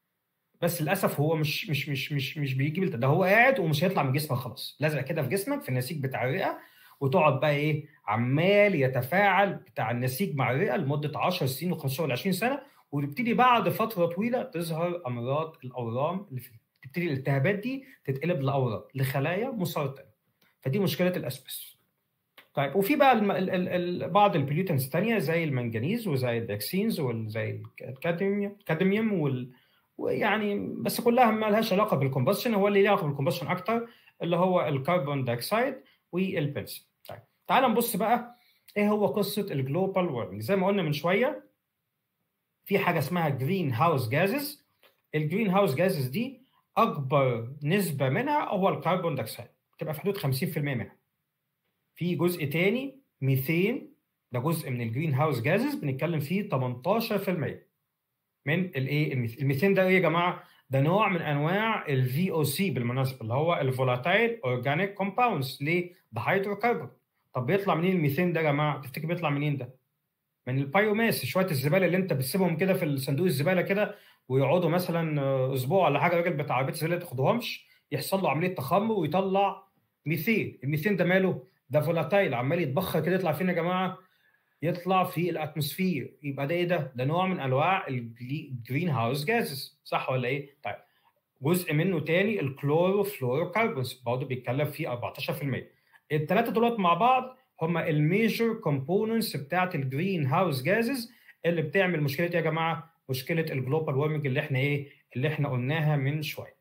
بس للاسف هو مش مش مش مش مش بيجيب الت- ده هو قاعد ومش هيطلع من جسمك خلاص لازق كده في جسمك في النسيج بتاع الرئه وتقعد بقى ايه عمال يتفاعل بتاع النسيج مع الرئه لمده 10 سنين و15 ولا 20 سنه وتبتدي بعد فتره طويله تظهر امراض الاورام اللي في تبتدي الالتهابات دي تتقلب لاورام لخلايا مسرطنه فدي مشكله الاسبستوس طيب وفي بقى الم... ال... ال... ال... بعض البوليوتنز الثانيه زي المنجنيز وزي الداكسينز وزي الكادميوم الكادميوم وال... ويعني بس كلها ما لهاش علاقه بالكومبشن هو اللي له علاقه بالكومبشن اكتر اللي هو الكربون دايوكسيد والبنزين طيب تعال نبص بقى ايه هو قصه الجلوبال وارمنج زي ما قلنا من شويه في حاجه اسمها جرين هاوس جازز الجرين هاوس جازز دي اكبر نسبه منها هو الكربون دايوكسيد بتبقى في حدود 50% منها في جزء تاني ميثين ده جزء من الجرين هاوس جازز بنتكلم فيه 18% من الايه الميث- الميثين ده ايه يا جماعه ده نوع من انواع الفي او سي بالمناسبه اللي هو الفولاتايل اورجانيك كومباوندز ليه ده هيدروكربون طب بيطلع منين الميثين ده يا جماعه تفتكر بيطلع منين ده من البايوماس شويه الزباله اللي انت بتسيبهم كده في صندوق الزباله كده ويقعدوا مثلا آه، اسبوع ولا حاجه الراجل بتاع عربيه الزباله ما تاخدهمش يحصل له عمليه تخمر ويطلع ميثين الميثين ده ماله ده فولاتايل عمال يتبخر كده يطلع فين يا جماعه يطلع في الاتموسفير يبقى ده ايه ده ده نوع من انواع الجرين هاوس جازز صح ولا ايه طيب جزء منه تاني الكلوروفلوروكربونز برضه بيتكلم فيه 14% الثلاثه دولت مع بعض هم الميجر كومبوننتس بتاعت الجرين هاوس جازز اللي بتعمل مشكله إيه يا جماعه مشكله الجلوبال وارمنج اللي احنا ايه اللي احنا قلناها من شويه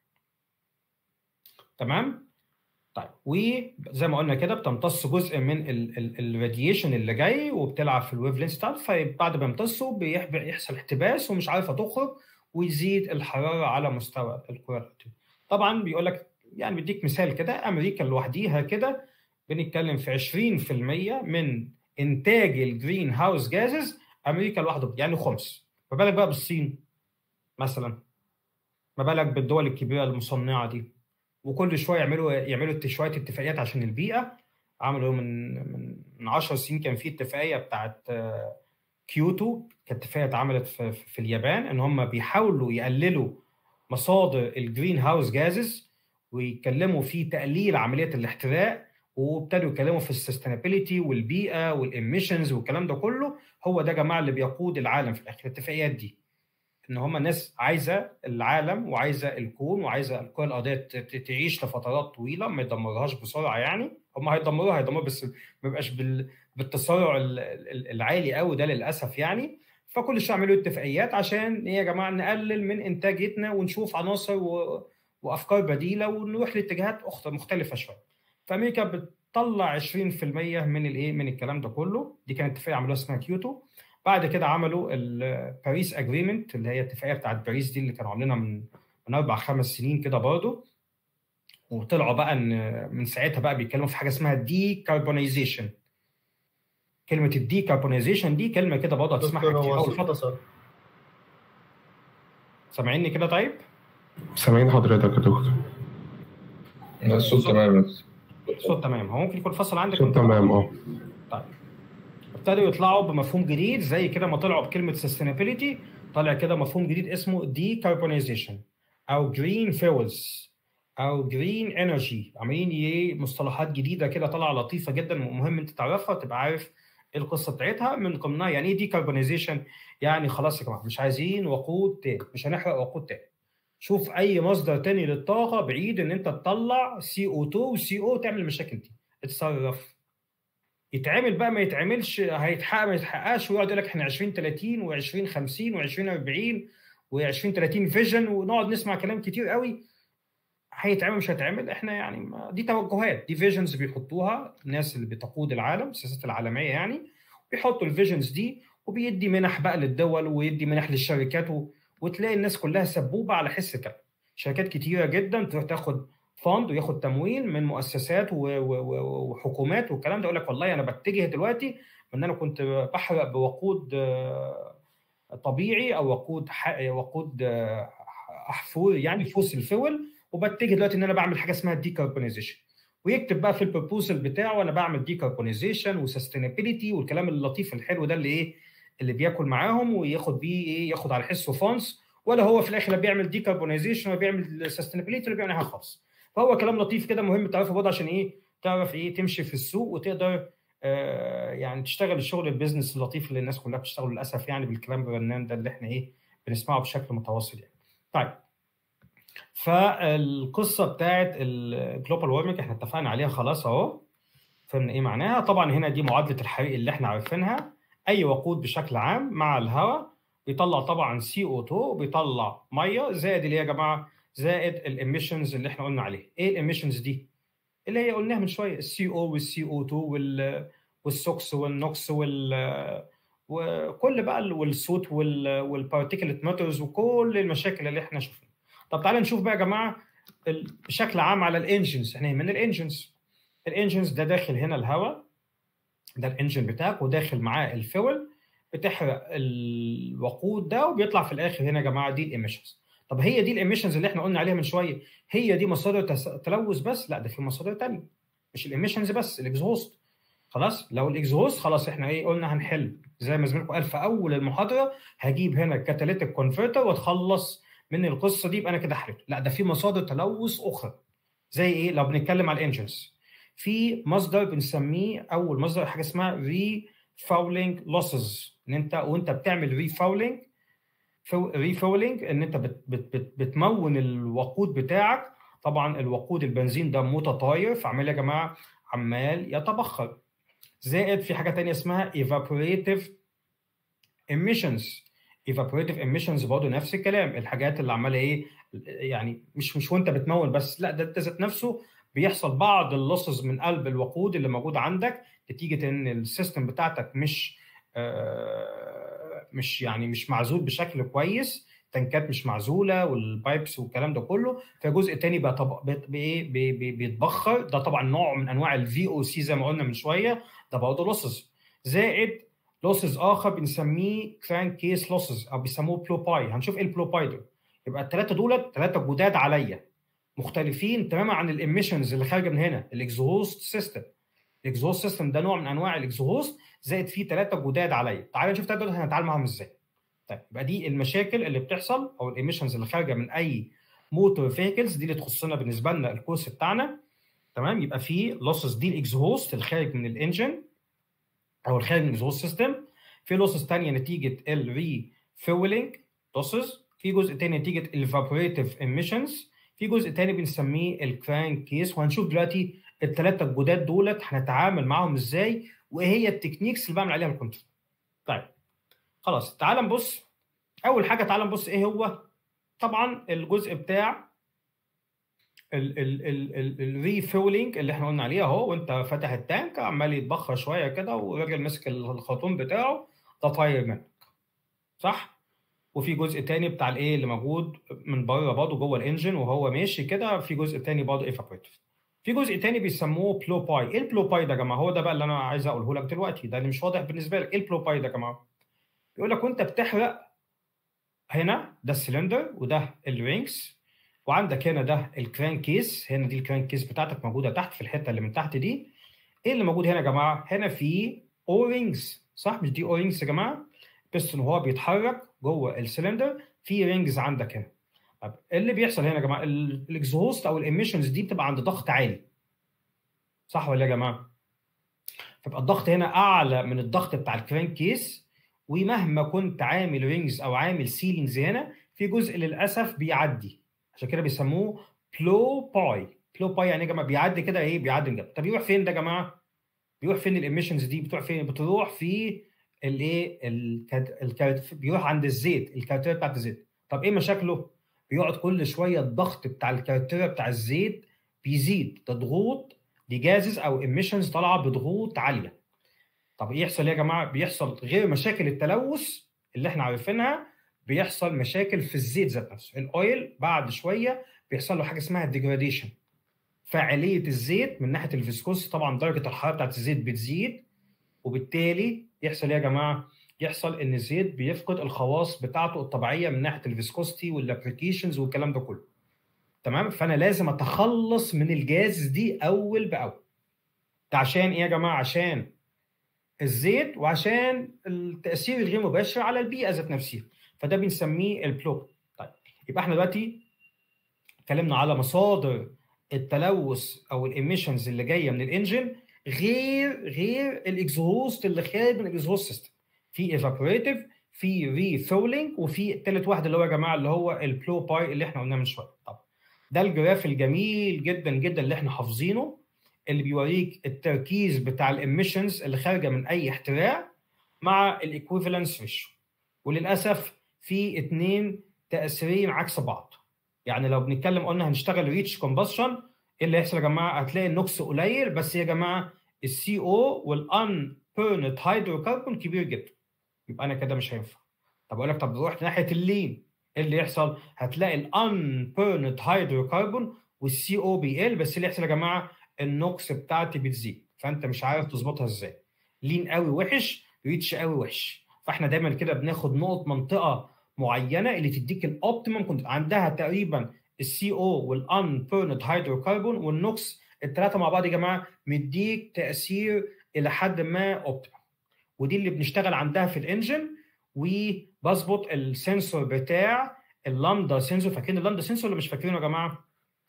تمام طيب وزي ما قلنا كده بتمتص جزء من الراديشن اللي جاي وبتلعب في الويف لينس بتاعته فبعد ما يمتصه بيح- بيحصل احتباس ومش عارفه تخرج ويزيد الحراره على مستوى الكره الارضيه. طبعا بيقول لك يعني بديك مثال كده امريكا لوحديها كده بنتكلم في 20% من انتاج الجرين هاوس جازز امريكا لوحده يعني خمس ما بالك بقى بالصين مثلا ما بالك بالدول الكبيره المصنعه دي وكل شويه يعملوا يعملوا شويه اتفاقيات عشان البيئه عملوا من من من 10 سنين كان في اتفاقيه بتاعت آه، كيوتو كانت اتفاقيه اتعملت في, في في اليابان ان هم بيحاولوا يقللوا مصادر الجرين هاوس جازز ويتكلموا في تقليل عمليه الاحتراق وابتدوا يتكلموا في السستينابيلتي والبيئه والاميشنز والكلام ده كله هو ده يا جماعه اللي بيقود العالم في الاخر الاتفاقيات دي ان هم ناس عايزه العالم وعايزه الكون وعايزه الكره الارضيه ت- ت- تعيش لفترات طويله ما يدمرهاش بسرعه يعني هم هيدمروها هيدمروها بس ما يبقاش بال- بالتسارع ال- ال- العالي قوي ده للاسف يعني فكل شويه يعملوا اتفاقيات عشان ايه يا جماعه نقلل من انتاجيتنا ونشوف عناصر و... وافكار بديله ونروح لاتجاهات اخرى مختلفه شويه فامريكا بتطلع 20% من الايه من الكلام ده كله دي كانت اتفاقيه عملوها اسمها كيوتو بعد كده عملوا الباريس اجريمنت اللي هي الاتفاقيه بتاعت باريس دي اللي كانوا عاملينها من من اربع خمس سنين كده برضه وطلعوا بقى ان من ساعتها بقى بيتكلموا في حاجه اسمها دي كاربونايزيشن كلمه الدي كاربونايزيشن دي كلمه كده برضه هتسمعها
دكتور
كتير
هو
قوي
صوت اتصل
سامعيني كده طيب؟
سامعين حضرتك يا دكتور
الصوت تمام بس
الصوت تمام هو ممكن يكون فصل عندك
صوت
وانت
تمام اه
طيب ابتدوا يطلعوا بمفهوم جديد زي كده ما طلعوا بكلمه sustainability طلع كده مفهوم جديد اسمه decarbonization او green fuels او green energy عاملين ايه مصطلحات جديده كده طالعه لطيفه جدا ومهم انت تعرفها تبقى عارف ايه القصه بتاعتها من ضمنها يعني ايه decarbonization يعني خلاص يا جماعه مش عايزين وقود تاني مش هنحرق وقود تاني شوف اي مصدر تاني للطاقه بعيد ان انت تطلع سي او 2 وسي او تعمل المشاكل دي اتصرف يتعمل بقى ما يتعملش هيتحقق ما يتحققش ويقعد يقول لك احنا 2030 و2050 و2040 و2030 فيجن ونقعد نسمع كلام كتير قوي هيتعمل مش هيتعمل احنا يعني ما دي توجهات دي فيجنز بيحطوها الناس اللي بتقود العالم السياسات العالميه يعني بيحطوا الفيجنز دي وبيدي منح بقى للدول ويدي منح للشركات و... وتلاقي الناس كلها سبوبه على حس كده شركات كتيره جدا تروح تاخد فند وياخد تمويل من مؤسسات و... و... و... وحكومات والكلام ده يقول لك والله انا بتجه دلوقتي ان انا كنت بحرق بوقود آه، طبيعي او وقود ح... وقود آه، احفور يعني فوسل فيول وبتجه دلوقتي ان انا بعمل حاجه اسمها ديكربونيزيشن ويكتب بقى في البروبوزل بتاعه انا بعمل ديكربونيزيشن وسستينابيلتي والكلام اللطيف الحلو ده اللي ايه اللي بياكل معاهم وياخد بيه ايه ياخد على حسه فونس ولا هو في الاخر لا بيعمل ديكربونيزيشن ولا بيعمل سستينابيلتي ولا بيعمل حاجه خالص فهو كلام لطيف كده مهم تعرفه برضه عشان ايه تعرف ايه تمشي في السوق وتقدر آه يعني تشتغل الشغل البيزنس اللطيف اللي الناس كلها بتشتغله للاسف يعني بالكلام الرنان ده اللي احنا ايه بنسمعه بشكل متواصل يعني. طيب فالقصه بتاعت الجلوبال وارمنج احنا اتفقنا عليها خلاص اهو فهمنا ايه معناها طبعا هنا دي معادله الحريق اللي احنا عارفينها اي وقود بشكل عام مع الهواء بيطلع طبعا سي او 2 بيطلع ميه زائد اللي هي يا جماعه زائد الاميشنز اللي احنا قلنا عليه ايه الاميشنز دي اللي هي قلناها من شويه السي او والسي او 2 وال والسوكس والنوكس وال وكل بقى والصوت والبارتيكلت ماترز وكل المشاكل اللي احنا شفناها طب تعالى نشوف بقى يا جماعه بشكل عام على الانجنز احنا يهمنا الانجنز الانجنز ده داخل هنا الهواء ده الانجن بتاعك وداخل معاه الفول بتحرق الوقود ده وبيطلع في الاخر هنا يا جماعه دي الاميشنز طب هي دي الاميشنز اللي احنا قلنا عليها من شويه هي دي مصادر تلوث بس لا ده في مصادر تانية مش الاميشنز بس الاكزهوست خلاص لو الاكزهوست خلاص احنا ايه قلنا هنحل زي ما زميلكم قال في اول المحاضره هجيب هنا الكاتاليتيك كونفرتر واتخلص من القصه دي يبقى انا كده حليت لا ده في مصادر تلوث اخرى زي ايه لو بنتكلم على الانجنز في مصدر بنسميه اول مصدر حاجه اسمها ري فاولينج لوسز ان انت وانت بتعمل ري فاولينج ري فاولينج ان انت بت بت بت بتمون الوقود بتاعك طبعا الوقود البنزين ده متطاير فعمال يا جماعه عمال يتبخر زائد في حاجه تانية اسمها evaporative emissions evaporative emissions برضه نفس الكلام الحاجات اللي عماله ايه يعني مش مش وانت بتمون بس لا ده انت ذات نفسه بيحصل بعض اللوسز من قلب الوقود اللي موجود عندك نتيجه ان السيستم بتاعتك مش آه مش يعني مش معزول بشكل كويس تنكات مش معزوله والبايبس والكلام ده كله فجزء تاني بقى طب بايه بيتبخر ده طبعا نوع من انواع الفي او سي زي ما قلنا من شويه ده برضه لوسز زائد لوسز اخر بنسميه كران كيس لوسز او بيسموه بلو باي هنشوف ايه البلو باي ده يبقى الثلاثه دولت ثلاثه جداد عليا مختلفين تماما عن الاميشنز اللي خارجه من هنا الاكزهوست سيستم الاكزهوست سيستم ده نوع من انواع الاكزهوست زائد فيه ثلاثه جداد عليا تعالى نشوف الثلاثه دول هنتعامل معاهم ازاي طيب يبقى دي المشاكل اللي بتحصل او الاميشنز اللي خارجه من اي موتور فيكلز دي اللي تخصنا بالنسبه لنا الكورس بتاعنا تمام يبقى في لوسز دي الاكزهوست الخارج من الانجن او الخارج من الاكزهوست سيستم في لوسز ثانيه نتيجه الري فيولينج لوسز في جزء ثاني نتيجه الفابوريتيف ايميشنز في جزء ثاني بنسميه الكران كيس وهنشوف دلوقتي الثلاثه الجداد دولت هنتعامل معاهم ازاي وايه هي التكنيكس اللي بعمل عليها الكنترول طيب خلاص تعال نبص اول حاجه تعال نبص ايه هو طبعا الجزء بتاع الريفيولينج اللي احنا قلنا عليه اهو وانت فاتح التانك عمال يتبخر شويه كده والراجل ماسك الخرطوم بتاعه ده طاير منك صح وفي جزء تاني بتاع الايه اللي موجود من بره برضه جوه الانجن وهو ماشي كده في جزء تاني برضه ايفابريتيف في جزء تاني بيسموه بلو باي ايه البلو باي ده يا جماعه هو ده بقى اللي انا عايز اقوله لك دلوقتي ده اللي مش واضح بالنسبه لك ايه البلو باي ده يا جماعه بيقول لك وانت بتحرق هنا ده السلندر وده الرينكس وعندك هنا ده الكران كيس هنا دي الكران كيس بتاعتك موجوده تحت في الحته اللي من تحت دي ايه اللي موجود هنا يا جماعه هنا في اورينجز صح مش دي اورينجز يا جماعه بيستون وهو بيتحرك جوه السلندر في رينجز عندك هنا طب ايه اللي بيحصل هنا يا جماعه الاكزهوست او الاميشنز دي بتبقى عند ضغط عالي صح ولا يا جماعه فيبقى الضغط هنا اعلى من الضغط بتاع الكران كيس ومهما كنت عامل رينجز او عامل سيلينجز هنا في جزء للاسف بيعدي عشان كده بيسموه بلو باي بلو باي يعني يا جماعه بيعدي كده ايه بيعدي من جنب طب يروح فين ده يا جماعه بيروح فين الاميشنز دي بتروح فين بتروح في الايه الكارت بيروح عند الزيت الكارتيريا بتاعت الزيت طب ايه مشاكله بيقعد كل شويه الضغط بتاع الكارتيريا بتاع الزيت بيزيد ده ضغوط دي جازز او اميشنز طالعه بضغوط عاليه طب ايه يحصل يا جماعه بيحصل غير مشاكل التلوث اللي احنا عارفينها بيحصل مشاكل في الزيت ذات نفسه الاويل بعد شويه بيحصل له حاجه اسمها ديجراديشن فاعليه الزيت من ناحيه الفيسكوس طبعا درجه الحراره بتاعت الزيت بتزيد وبالتالي يحصل ايه يا جماعه يحصل ان الزيت بيفقد الخواص بتاعته الطبيعيه من ناحيه الفيسكوستي والابلكيشنز والكلام ده كله تمام فانا لازم اتخلص من الجاز دي اول باول ده عشان ايه يا جماعه عشان الزيت وعشان التاثير الغير مباشر على البيئه ذات نفسها فده بنسميه البلو طيب يبقى احنا دلوقتي اتكلمنا على مصادر التلوث او الاميشنز اللي جايه من الانجن غير غير الاكزهوست اللي خارج من الاكزهوست سيستم في ايفابوريتيف في ريفولينج وفي الثالث واحد اللي هو يا جماعه اللي هو البلو باي اللي احنا قلناه من شويه طب ده الجراف الجميل جدا جدا اللي احنا حافظينه اللي بيوريك التركيز بتاع الاميشنز اللي خارجه من اي احتراق مع الايكويفالنس ريشيو وللاسف في اثنين تاثيرين عكس بعض يعني لو بنتكلم قلنا هنشتغل ريتش كومبشن ايه اللي هيحصل يا جماعه هتلاقي النوكس قليل بس يا جماعه السي او والان بيرنت هيدروكربون كبير جدا يبقى انا كده مش هينفع طب اقول لك طب روح ناحيه اللين ايه اللي يحصل هتلاقي الان بيرنت هيدروكربون والسي او بيقل بس اللي يحصل يا جماعه النوكس بتاعتي بتزيد فانت مش عارف تظبطها ازاي لين قوي وحش ريتش قوي وحش فاحنا دايما كده بناخد نقط منطقه معينه اللي تديك الاوبتيمم كنت عندها تقريبا السي او والان بيرنت هيدروكربون والنوكس الثلاثه مع بعض يا جماعه مديك تاثير الى حد ما اوبتيمم ودي اللي بنشتغل عندها في الانجن وبظبط السنسور بتاع اللامدا سنسور فاكرين اللامدا سنسور ولا مش فاكرينه يا جماعه؟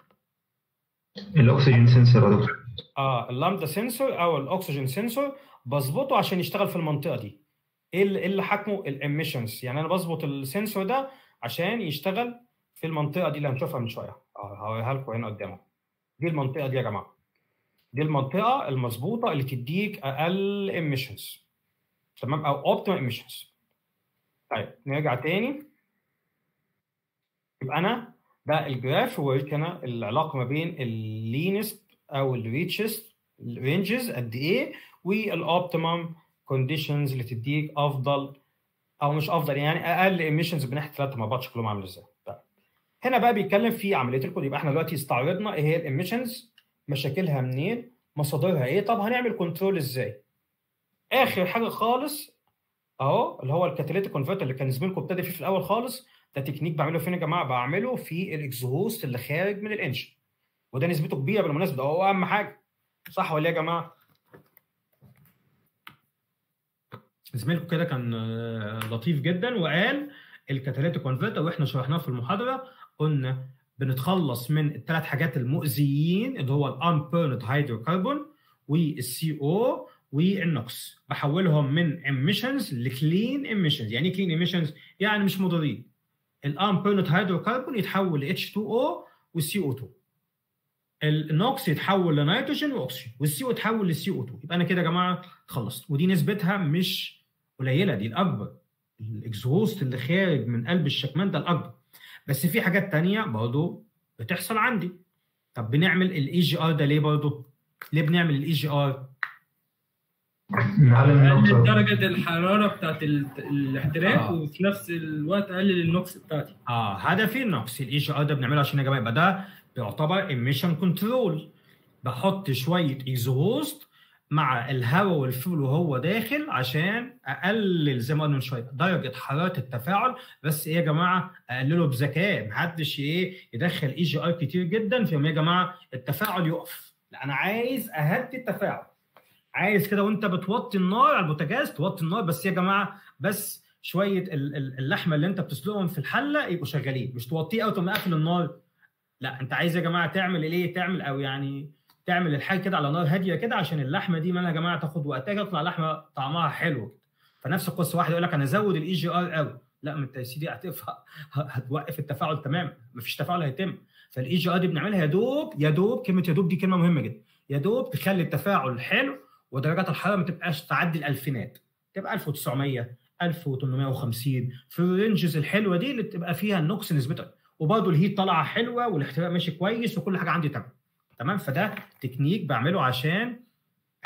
الاكسجين سنسور يا دكتور
اه اللامدا سنسور او الاكسجين سنسور بظبطه عشان يشتغل في المنطقه دي ايه اللي, إيه اللي حاكمه الاميشنز يعني انا بظبط السنسور ده عشان يشتغل في المنطقه دي اللي هنشوفها من شويه اه هوريها لكم هنا قدامه دي المنطقه دي يا جماعه دي المنطقه المظبوطه اللي تديك اقل اميشنز تمام او اوبتيمال اميشنز طيب نرجع تاني يبقى انا ده الجراف وريك انا العلاقه ما بين اللينست او الريتشست الرينجز قد ايه والاوبتيمم كونديشنز اللي تديك افضل او مش افضل يعني اقل ايميشنز من ناحيه الثلاثه مع بعض شكلهم عامل ازاي طيب. هنا بقى بيتكلم في عمليه الكود يبقى احنا دلوقتي استعرضنا ايه هي الايميشنز مشاكلها منين مصادرها ايه طب هنعمل كنترول ازاي اخر حاجه خالص اهو اللي هو الكاتاليتيك كونفرتر اللي كان زميلكم ابتدى فيه في الاول خالص ده تكنيك بعمله فين يا جماعه بعمله في الاكزهوست اللي خارج من الانجن وده نسبته كبيره بالمناسبه ده هو اهم حاجه صح ولا ايه يا جماعه زميلكم كده كان لطيف جدا وقال الكاتاليتيك كونفرتر واحنا شرحناه في المحاضره قلنا بنتخلص من الثلاث حاجات المؤذيين اللي هو الانبيرنت هيدروكربون والسي او والنوكس بحولهم من emissions لكلين emissions يعني ايه كلين emissions يعني مش مضرين الانبيرنت هيدروكربون يتحول ل H2O والسي او 2 النوكس يتحول لنيتروجين واكسجين والسي او يتحول للسي او 2 يبقى انا كده يا جماعه خلصت ودي نسبتها مش قليله دي الاكبر الاكزهوست اللي خارج من قلب الشكمان ده الاكبر بس في حاجات تانية برضه بتحصل عندي طب بنعمل الاي جي ار ده ليه برضه؟ ليه بنعمل الاي جي ار؟
اقلل درجه الحراره بتاعت الاحتراق
آه.
وفي نفس الوقت اقلل النوكس بتاعتي
اه هدفي النوكس الاي جي ار ده بنعمله عشان يا جماعه يبقى ده بيعتبر ايميشن كنترول بحط شويه اكزوست مع الهواء والفيول وهو داخل عشان اقلل زي ما قلنا من شويه درجه حراره التفاعل بس ايه يا جماعه اقلله بذكاء محدش ايه يدخل اي جي ار كتير جدا فيهم يا جماعه التفاعل يقف لا انا عايز اهدي التفاعل عايز كده وانت بتوطي النار على البوتاجاز توطي النار بس يا جماعه بس شويه ال- ال- اللحمه اللي انت بتسلقهم في الحله يبقوا شغالين مش توطيه او تقوم مقفل النار لا انت عايز يا جماعه تعمل ايه تعمل او يعني تعمل الحاجه كده على نار هاديه كده عشان اللحمه دي مالها يا جماعه تاخد وقتها تطلع لحمه طعمها حلو كده فنفس القصه واحد يقول لك انا ازود الاي جي ار قوي لا ما انت يا سيدي هتقف هتوقف التفاعل تمام مفيش تفاعل هيتم فالاي جي ار دي بنعملها يا دوب يا دوب كلمه يا دوب دي كلمه مهمه جدا يا دوب تخلي التفاعل حلو ودرجات الحراره ما تبقاش تعدي الالفينات تبقى 1900 1850 في الرينجز الحلوه دي اللي تبقى فيها النوكس نسبتها وبرضه الهيت طالعه حلوه والاحتراق ماشي كويس وكل حاجه عندي تمام تمام فده تكنيك بعمله عشان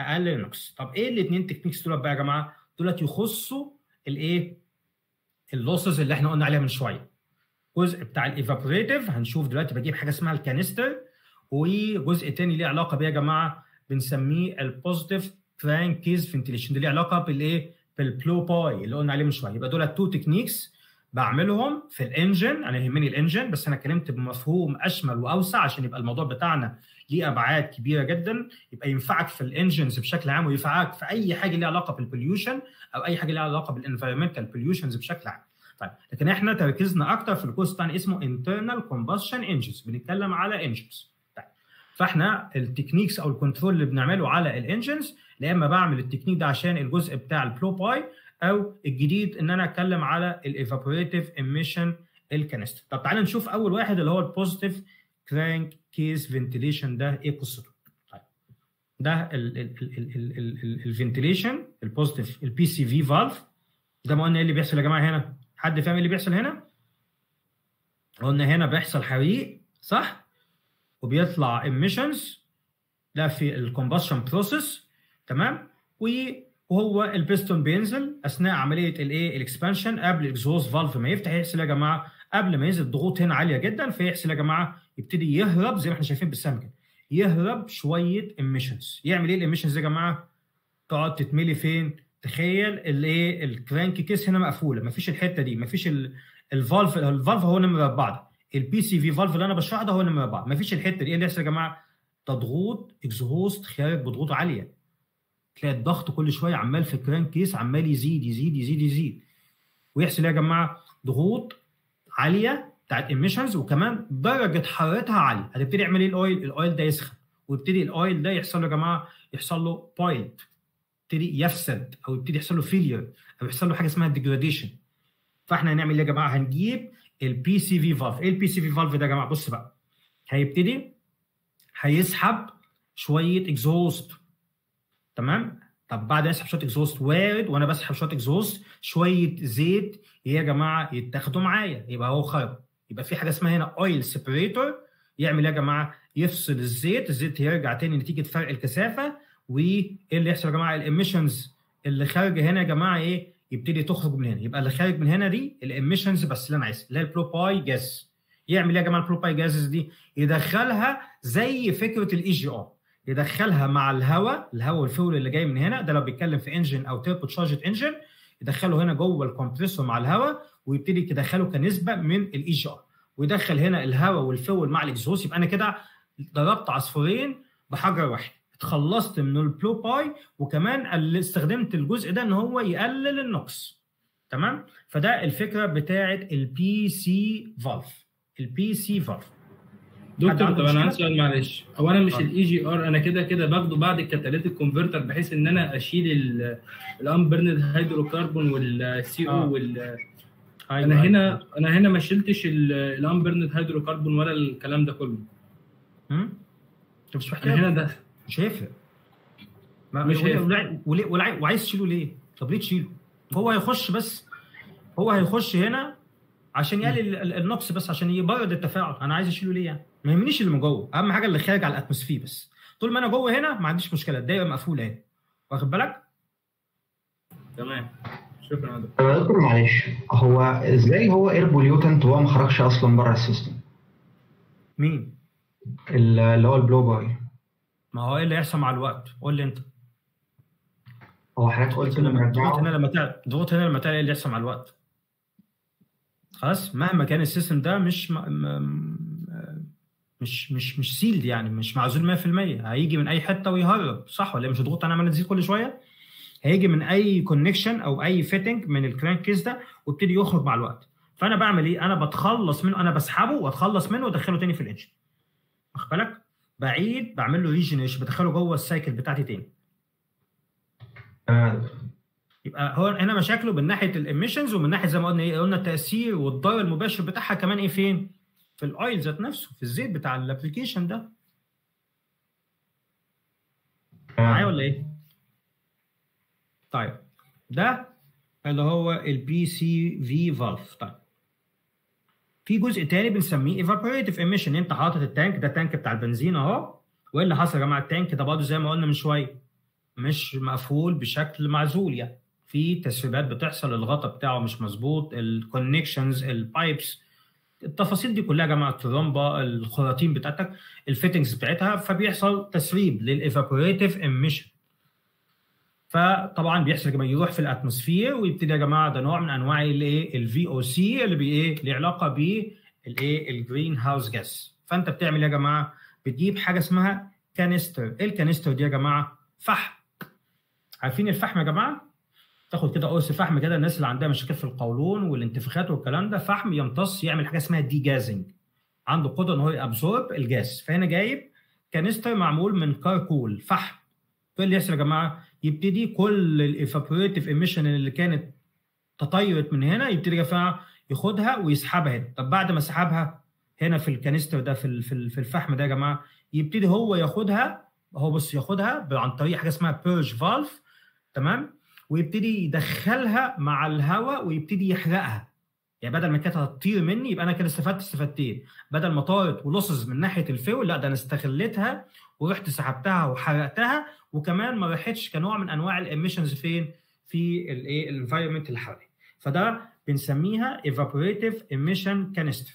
اقلل نقص طب ايه الاثنين تكنيكس دول بقى يا جماعه دولت يخصوا الايه اللوسز اللي احنا قلنا عليها من شويه جزء بتاع الايفابوريتيف هنشوف دلوقتي بجيب حاجه اسمها الكانستر وجزء تاني ليه علاقه بيه يا جماعه بنسميه البوزيتيف كرانكيز فنتيليشن ده ليه علاقه بالايه بالبلو باي اللي قلنا عليه من شويه يبقى دول تو تكنيكس بعملهم في الانجن انا يهمني الانجن بس انا اتكلمت بمفهوم اشمل واوسع عشان يبقى الموضوع بتاعنا ليه ابعاد كبيره جدا يبقى ينفعك في الانجنز بشكل عام وينفعك في اي حاجه ليها علاقه بالبوليوشن او اي حاجه ليها علاقه بالانفيرمنتال بوليوشنز بشكل عام طيب لكن احنا تركيزنا اكتر في الكورس بتاعنا اسمه انترنال كومبشن انجنز بنتكلم على انجنز طيب فاحنا التكنيكس او الكنترول اللي بنعمله على الانجنز يا اما بعمل التكنيك ده عشان الجزء بتاع البلو باي او الجديد ان انا اتكلم على الايفابوريتيف ايميشن الكانستر طب تعالى نشوف اول واحد اللي هو البوزيتيف كرانك كيس فنتيليشن ده ايه قصته طيب ده الفنتيليشن البوزيتيف البي سي في فالف ده ما قلنا ايه اللي بيحصل يا جماعه هنا حد فاهم ايه اللي بيحصل هنا قلنا هنا بيحصل حريق صح وبيطلع ايميشنز ده في الكومبشن بروسيس تمام وهو البيستون بينزل اثناء عمليه الايه الاكسبانشن قبل الاكزوست فالف ما يفتح يحصل يا جماعه قبل ما ينزل الضغوط هنا عاليه جدا فيحصل يا جماعه يبتدي يهرب زي ما احنا شايفين بالسهم كده يهرب شويه ايميشنز يعمل ايه الايميشنز يا جماعه تقعد تتملي فين تخيل الايه الكرانك كيس هنا مقفوله مفيش الحته دي مفيش الفالف الفالف هو نمره اربعه ده البي سي في فالف اللي انا بشرحه ده هو نمره اربعه مفيش الحته دي ايه اللي يحصل يا جماعه تضغوط اكزهوست خارج بضغوط عاليه تلاقي الضغط كل شويه عمال في الكرانك كيس عمال يزيد يزيد يزيد يزيد ويحصل يا جماعه ضغوط عاليه بتاعت ايميشنز وكمان درجه حرارتها عاليه هتبتدي يعمل ايه الاويل الاويل ده يسخن ويبتدي الاويل ده يحصل له يا جماعه يحصل له بايلد يبتدي يفسد او يبتدي يحصل له فيلير او يحصل له حاجه اسمها ديجراديشن فاحنا هنعمل ايه يا جماعه هنجيب البي سي في فالف ايه البي سي في فالف ده يا جماعه بص بقى هيبتدي هيسحب شويه اكزوست تمام طب بعد ما اسحب شويه اكزوست وارد وانا بسحب شويه اكزوست شويه زيت يا جماعه يتاخدوا معايا يبقى هو خرب يبقى في حاجه اسمها هنا اويل سيبريتور يعمل ايه يا جماعه يفصل الزيت الزيت يرجع تاني نتيجه فرق الكثافه وايه اللي يحصل يا جماعه الاميشنز اللي خارجه هنا يا جماعه ايه يبتدي تخرج من هنا يبقى اللي خارج من هنا دي الاميشنز بس اللي انا عايزها اللي هي البلو باي جاز يعمل ايه يا جماعه البلو باي جازز دي يدخلها زي فكره الاي جي ار يدخلها مع الهواء الهواء والفيول اللي جاي من هنا ده لو بيتكلم في انجن او تيربو تشارجد انجن يدخله هنا جوه الكمبريسور مع الهواء ويبتدي يدخله كنسبه من الاي جي ار ويدخل هنا الهواء والفيول مع الاكزوست يبقى انا كده ضربت عصفورين بحجر واحد اتخلصت من البلو باي وكمان اللي استخدمت الجزء ده ان هو يقلل النقص تمام فده الفكره بتاعه البي سي فالف البي سي فالف
دكتور
عنده
طب انا
مشكلة؟
عندي سؤال معلش هو انا مش
آه.
الاي جي ار انا كده كده باخده بعد الكاتاليتيك كونفرتر بحيث ان انا اشيل الانبرند هيدروكربون والسي
آه.
او وال
أيوة،
انا
أيوة.
هنا انا هنا ما شلتش الانبرند هيدروكربون ولا الكلام ده كله
هم؟ انت مش
انا
محتاج
هنا ده
مش هيفرق ما
مش
مش
هيفرق.
وليه وليه وليه وعايز تشيله ليه؟ طب ليه تشيله؟ هو هيخش بس هو هيخش هنا عشان يقلل ال- ال- النقص بس عشان يبرد التفاعل انا عايز اشيله ليه يعني؟ ما يهمنيش اللي من جوه اهم حاجه اللي خارج على الاتموسفير بس طول ما انا جوه هنا ما عنديش مشكله الدايره مقفوله اهي واخد بالك؟
تمام شكرا يا دكتور
يا دكتور معلش هو ازاي هو اير بوليوتنت وهو ما خرجش اصلا بره السيستم
مين؟
اللي هو البلو باي
ما هو ايه اللي هيحصل مع الوقت؟ قول لي انت
هو حضرتك قلت
ضغوط
لما
هنا ضغوط هنا
رجعه
لما تعلى ضغوط هنا لما تعلى ايه اللي يحصل مع الوقت؟ خلاص مهما كان السيستم ده مش م... م... مش مش مش سيلد يعني مش معزول 100% هيجي من اي حته ويهرب صح ولا إيه؟ مش الضغوط انا عماله تزيد كل شويه هيجي من اي كونكشن او اي فيتنج من الكرانك كيس ده ويبتدي يخرج مع الوقت فانا بعمل ايه انا بتخلص منه انا بسحبه واتخلص منه وادخله تاني في الانجن واخد بالك بعيد بعمل له ريجنريشن بدخله جوه السايكل بتاعتي تاني
تمام
يبقى هو هنا مشاكله من ناحيه الاميشنز ومن ناحيه زي ما قلنا ايه قلنا التاثير والضرر المباشر بتاعها كمان ايه فين؟ في الاويل ذات نفسه في الزيت بتاع الابلكيشن ده معايا ولا ايه؟ طيب ده اللي هو البي سي في فالف طيب في جزء تاني بنسميه ايفابوريتيف ايميشن انت حاطط التانك ده تانك بتاع البنزين اهو وايه اللي حصل يا جماعه التانك ده برضه زي ما قلنا من شويه مش مقفول بشكل معزول يعني في تسريبات بتحصل الغطاء بتاعه مش مظبوط الكونكشنز البايبس التفاصيل دي كلها يا جماعه الترومبا الخراطيم بتاعتك الفيتنجز بتاعتها فبيحصل تسريب للايفابوريتيف ايميشن فطبعا بيحصل يا جماعه يروح في الاتموسفير ويبتدي يا جماعه ده نوع من انواع الايه الفي او سي اللي بايه له علاقه بالايه الجرين هاوس جاس فانت بتعمل يا جماعه بتجيب حاجه اسمها كانستر ايه الكانستر دي يا جماعه فحم عارفين الفحم يا جماعه تاخد كده قرص فحم كده الناس اللي عندها مشاكل في القولون والانتفاخات والكلام ده فحم يمتص يعمل حاجه اسمها دي جازنج عنده قدره ان هو يابزورب الجاز فهنا جايب كانستر معمول من كاركول فحم فايه اللي يحصل يا جماعه يبتدي كل الايفابوريتيف ايميشن اللي كانت تطيرت من هنا يبتدي يا جماعه ياخدها ويسحبها هنا طب بعد ما سحبها هنا في الكانستر ده في ال- في ال- في الفحم ده يا جماعه يبتدي هو ياخدها هو بص ياخدها عن طريق حاجه اسمها بيرج فالف تمام ويبتدي يدخلها مع الهواء ويبتدي يحرقها يعني بدل ما كانت هتطير مني يبقى انا كده استفدت استفدتين بدل ما طارت ولصص من ناحيه الفيول لا ده انا استغلتها ورحت سحبتها وحرقتها وكمان ما راحتش كنوع من انواع الاميشنز فين في الايه الانفايرمنت الحراري فده بنسميها evaporative emission canister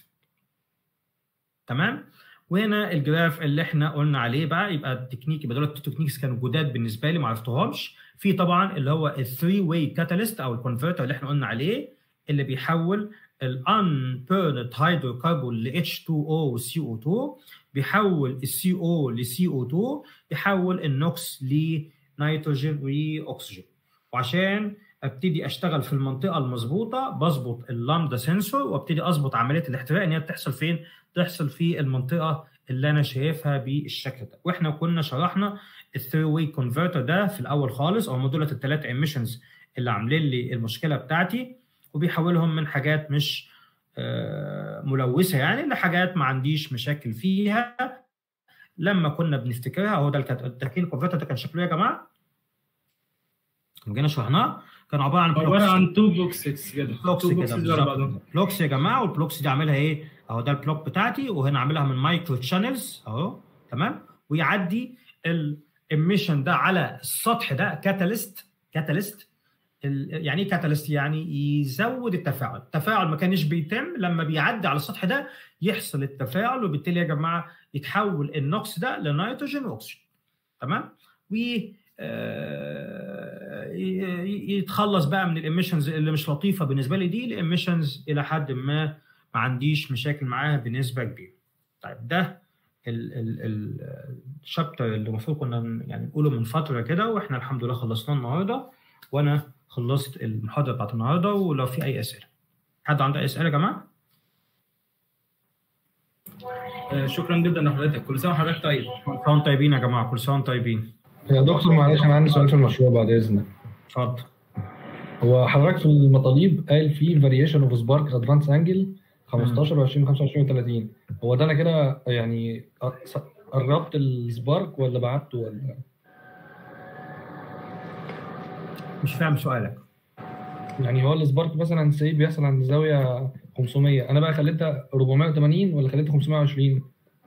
تمام وهنا الجراف اللي احنا قلنا عليه بقى يبقى التكنيك يبقى دول التكنيكس كانوا جداد بالنسبه لي ما عرفتهمش في طبعا اللي هو الثري واي كاتاليست او الكونفرتر اللي احنا قلنا عليه اللي بيحول الان بيرنت هيدروكربون ل H2O و CO2 بيحول السي او لسي او 2 يحول النوكس لنيتروجين واكسجين وعشان ابتدي اشتغل في المنطقه المظبوطه بظبط اللامدا سنسور وابتدي اظبط عمليه الاحتراق ان هي بتحصل فين؟ تحصل في المنطقه اللي انا شايفها بالشكل ده واحنا كنا شرحنا الثري واي كونفرتر ده في الاول خالص او مودولة الثلاثه ايميشنز اللي عاملين لي المشكله بتاعتي وبيحولهم من حاجات مش آه، ملوثه يعني لحاجات ما عنديش مشاكل فيها لما كنا بنفتكرها هو ده الكت- التكوين الكونفرتر ده كان شكله ايه يا جماعه؟ لما جينا شرحناه كان عباره عن
عباره
بلوكس.
عن تو بوكسز كده
بلوكس
تو
كده
بوكسز ورا
بالظبط.
بعضهم
بلوكس يا جماعه والبلوكس دي عاملها ايه؟ اهو ده البلوك بتاعتي وهنا عاملها من مايكرو تشانلز اهو تمام ويعدي الاميشن ده على السطح ده كاتاليست كاتاليست يعني ايه كاتاليست؟ يعني يزود التفاعل، التفاعل ما كانش بيتم لما بيعدي على السطح ده يحصل التفاعل وبالتالي يا جماعه يتحول النوكس ده لنيتروجين واكسجين تمام؟ و آه، ي- يتخلص بقى من الاميشنز اللي مش لطيفه بالنسبه لي دي الاميشنز الى حد ما ما عنديش مشاكل معاها بنسبه كبيره. طيب ده الشابتر اللي المفروض كنا يعني نقوله من فتره كده واحنا الحمد لله خلصناه النهارده وانا خلصت المحاضره بتاعت النهارده ولو في اي اسئله. حد عنده اي اسئله يا جماعه؟
آه، شكرا جدا لحضرتك كل سنه وحضرتك طيب
كل سنه وانتم طيبين يا جماعه كل سنه وانتم طيبين.
يا دكتور معلش انا عندي سؤال في المشروع بعد اذنك
اتفضل.
هو حضرتك في المطالب قال في فاريشن اوف سبارك ادفانس انجل 15 و20 25 و30 هو ده انا كده يعني أ- قربت السبارك ولا بعدته ولا
مش فاهم سؤالك.
يعني هو السبارك مثلا سي بيحصل عند زاويه 500 انا بقى خليتها 480 ولا خليتها 520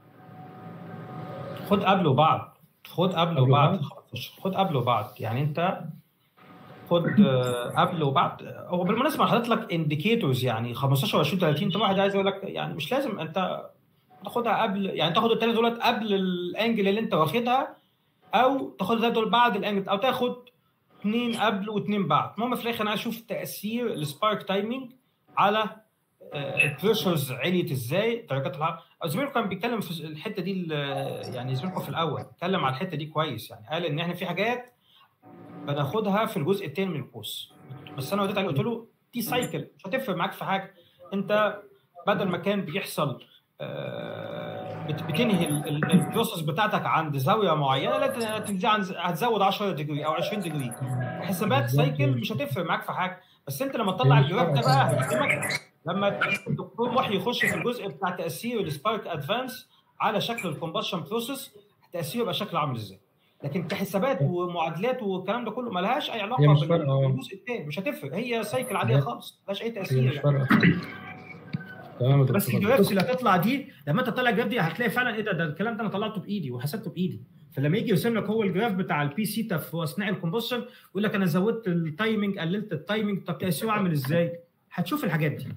خد قبل وبعد خد قبل
قبل
وبعد
وبعد؟
خد قبل وبعد يعني انت خد آه، قبل وبعد هو بالمناسبه انا حاطط لك انديكيتورز يعني 15 20 30 طبعا واحد عايز يقول لك يعني مش لازم انت تاخدها قبل يعني تاخد الثلاثه دولت قبل الانجل اللي انت واخدها او تاخد الثلاثه دول بعد الانجل او تاخد اثنين قبل واثنين بعد المهم في الاخر انا عايز اشوف تاثير السبارك تايمينج على البريشرز عليت ازاي درجات الحراره زميلكم كان بيتكلم في الحته دي ال- يعني زميلكم في الاول اتكلم على الحته دي كويس يعني قال ان احنا في حاجات بناخدها في الجزء الثاني من الكورس بس انا وديت عليه قلت له دي سايكل مش هتفرق معاك في حاجه انت بدل ما كان بيحصل آه، بت- بتنهي البروسس بتاعتك عند زاويه معينه لا تنزل عن هتزود 10 ديجري او 20 ديجري حسابات
بالظبط.
سايكل مش هتفرق معاك في حاجه بس انت لما تطلع
هي مش
الجراف ده
فارقة.
بقى هتفهمك لما الدكتور محي يخش في الجزء بتاع تاثير السبارك ادفانس على شكل الكومبشن بروسيس تاثيره يبقى شكله عامل ازاي لكن كحسابات ومعادلات والكلام ده كله ملهاش اي علاقه
هي مش
بال-
فارقة، اه.
بالجزء الثاني مش هتفرق هي سايكل عاديه
هي-
خالص ملهاش اي
هي
تاثير
مش
يعني.
فارقه تمام يا
بس
دكتور.
الجرافس اللي هتطلع دي لما انت تطلع الجراف دي هتلاقي فعلا ايه ده ده الكلام ده انا طلعته بايدي وحسبته بايدي فلما يجي يرسم لك هو الجراف بتاع البي سيتا في اثناء الكومبوشن يقول لك انا زودت التايمنج قللت التايمنج طب تاثيره عامل ازاي؟ هتشوف الحاجات دي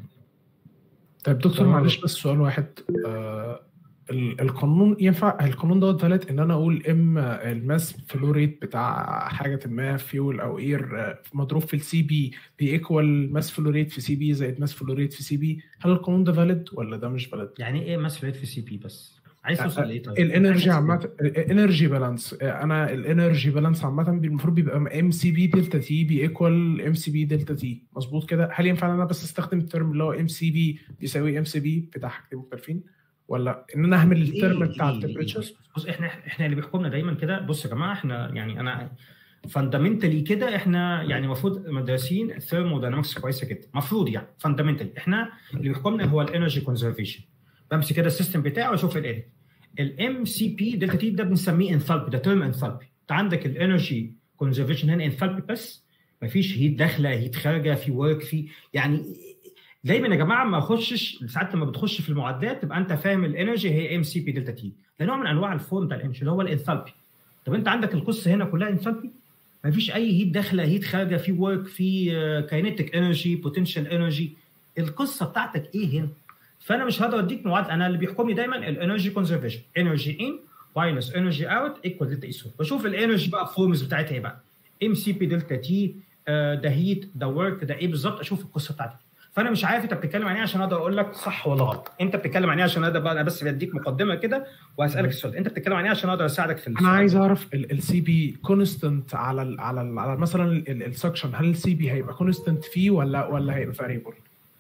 طيب دكتور
تمام.
معلش بس سؤال واحد آه ال- القانون ينفع القانون دوت فالid ان انا اقول ام الماس فلو ريت بتاع حاجه ما فيول او اير مضروب في السي بي بيكوال ماس فلو ريت في سي بي زائد ماس فلو ريت في سي بي هل القانون ده فالid ولا ده مش فالid؟
يعني ايه مسؤوليه في سي بي بس؟ عايز توصل لايه طيب؟
الانرجي
عايز-
عامه الانرجي بالانس انا الانرجي بالانس عامه المفروض بيبقى ام سي بي دلتا تي بيكوال ام سي بي دلتا تي مظبوط كده هل ينفع ان انا بس استخدم الترم اللي هو ام سي بي بيساوي ام سي بي بتاع حاجتين مختلفين ولا ان انا اهمل الترم
ليه؟
بتاع
ليه؟ ليه؟
التمبريتشر
بص بص احنا احنا اللي بيحكمنا دايما كده بص يا جماعه احنا يعني انا فاندامنتالي كده احنا يعني المفروض مدرسين ثيرموداينامكس كويسه جدا المفروض يعني فاندامنتالي احنا اللي بيحكمنا هو الانرجي كونزرفيشن بمسك كده السيستم بتاعي واشوف الانرجي الام سي بي دلتا تي ده بنسميه انثالبي ده ترم انثالبي انت عندك الانرجي كونزرفيشن هنا انثالبي بس مفيش هيت داخله هيت خارجه في ورك في يعني دايما يا جماعه ما اخشش ساعات لما بتخش في المعادلات تبقى انت فاهم الانرجي هي ام سي بي دلتا تي ده نوع من انواع الفورم بتاع الانرجي اللي هو الانثالبي طب انت عندك القصه هنا كلها انثالبي ما فيش اي هيت داخله هيت خارجه في ورك في كاينيتيك انرجي بوتنشال انرجي القصه بتاعتك ايه هنا فانا مش هقدر اديك معادله انا اللي بيحكمني دايما الانرجي كونزرفيشن انرجي ان ماينس انرجي اوت ايكوال دلتا اي بشوف الانرجي بقى فورمز بتاعتها ايه بقى ام سي بي دلتا تي ده هيت ده ورك ده ايه بالظبط اشوف القصه بتاعتي فانا مش عارف انت بتتكلم عن ايه عشان اقدر اقول لك صح ولا غلط انت بتتكلم عن ايه عشان اقدر بقى انا بس بديك مقدمه كده وهسالك السؤال انت بتتكلم عن ايه عشان اقدر اساعدك في
انا
السؤال
عايز
ده.
اعرف السي بي كونستنت على ال على ال على مثلا السكشن هل السي بي هيبقى كونستنت فيه ولا ولا هيبقى فاريبل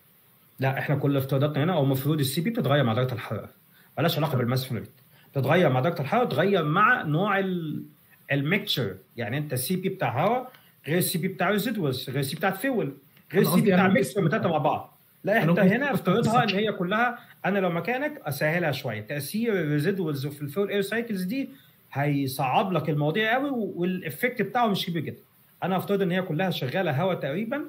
لا احنا كل افتراضاتنا هنا او المفروض السي بي بتتغير مع درجه الحراره مالهاش علاقه بالماس فلويد بتتغير مع درجه الحراره تتغير مع نوع الميكشر يعني انت السي بي بتاع هواء غير السي بي بتاع ريزيدوالز غير السي بي بتاع فيول غير
أنا
السي بي
قصدي
بتاع
أنا
ميكس
ممكن-
بتاعتها مع بعض لا
أنا
انت
ممكن
هنا
أستخدم
افترضها ان
السكشن.
هي كلها انا لو مكانك اسهلها شويه تاثير الريزيدوالز في الفيول اير سايكلز دي هيصعب لك المواضيع قوي والافكت بتاعه مش كبير جدا انا افترض ان هي كلها شغاله هواء تقريبا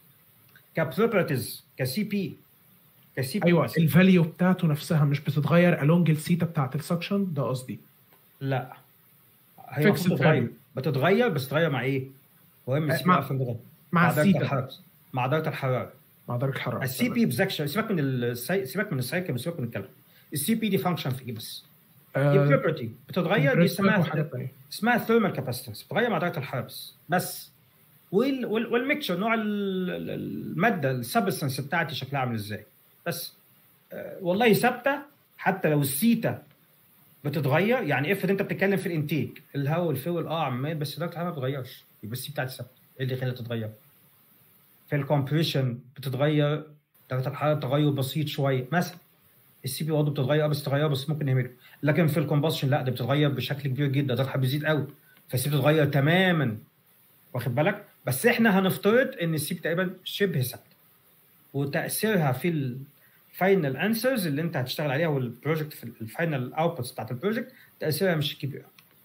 كبروبرتيز كسي بي كسي بي
ايوه
بس.
الفاليو بتاعته نفسها مش بتتغير الونج السيتا بتاعت السكشن ده قصدي
لا هي
Fixed
المفروض تتغير
value.
بتتغير بس تتغير مع ايه؟ مهم السي بي
مع-
اصلا بتتغير.
مع
درجه
السيتا
الحراره مع درجه الحراره
مع درجه الحراره
السي بي بزكشن سيبك من السي... سيبك من السايكل سيبك من الكلام السي بي دي فانكشن في ايه بس؟ دي
آه،
بروبرتي بتتغير دي اسمها
وحاجات تانية.
اسمها ثيرمال كاباسيتنس بتتغير مع درجه الحراره بس بس وال... وال... والميكشر نوع ال- ال- الماده السبستنس بتاعتي شكلها عامل ازاي بس آه، والله ثابته حتى لو السيتا بتتغير يعني افرض انت بتتكلم في الانتيك الهواء والفيول اه عمال بس درجه الحراره ما بتتغيرش يبقى السي بتاعتي ثابته ايه اللي يخليها تتغير؟ في الكومبريشن بتتغير درجه الحراره تغير بسيط شويه مثلا السي بي برضه بتتغير آه، بس تغير بس ممكن نهمله لكن في الكومبشن لا ده بتتغير بشكل كبير جدا درجه الحراره بتزيد قوي فالسي بتتغير تماما واخد بالك بس احنا هنفترض ان السي بي تقريبا شبه ثابته وتاثيرها في الفاينل انسرز اللي انت هتشتغل عليها والبروجكت في الفاينل اوتبوتس بتاعت البروجكت تاثيرها مش كبير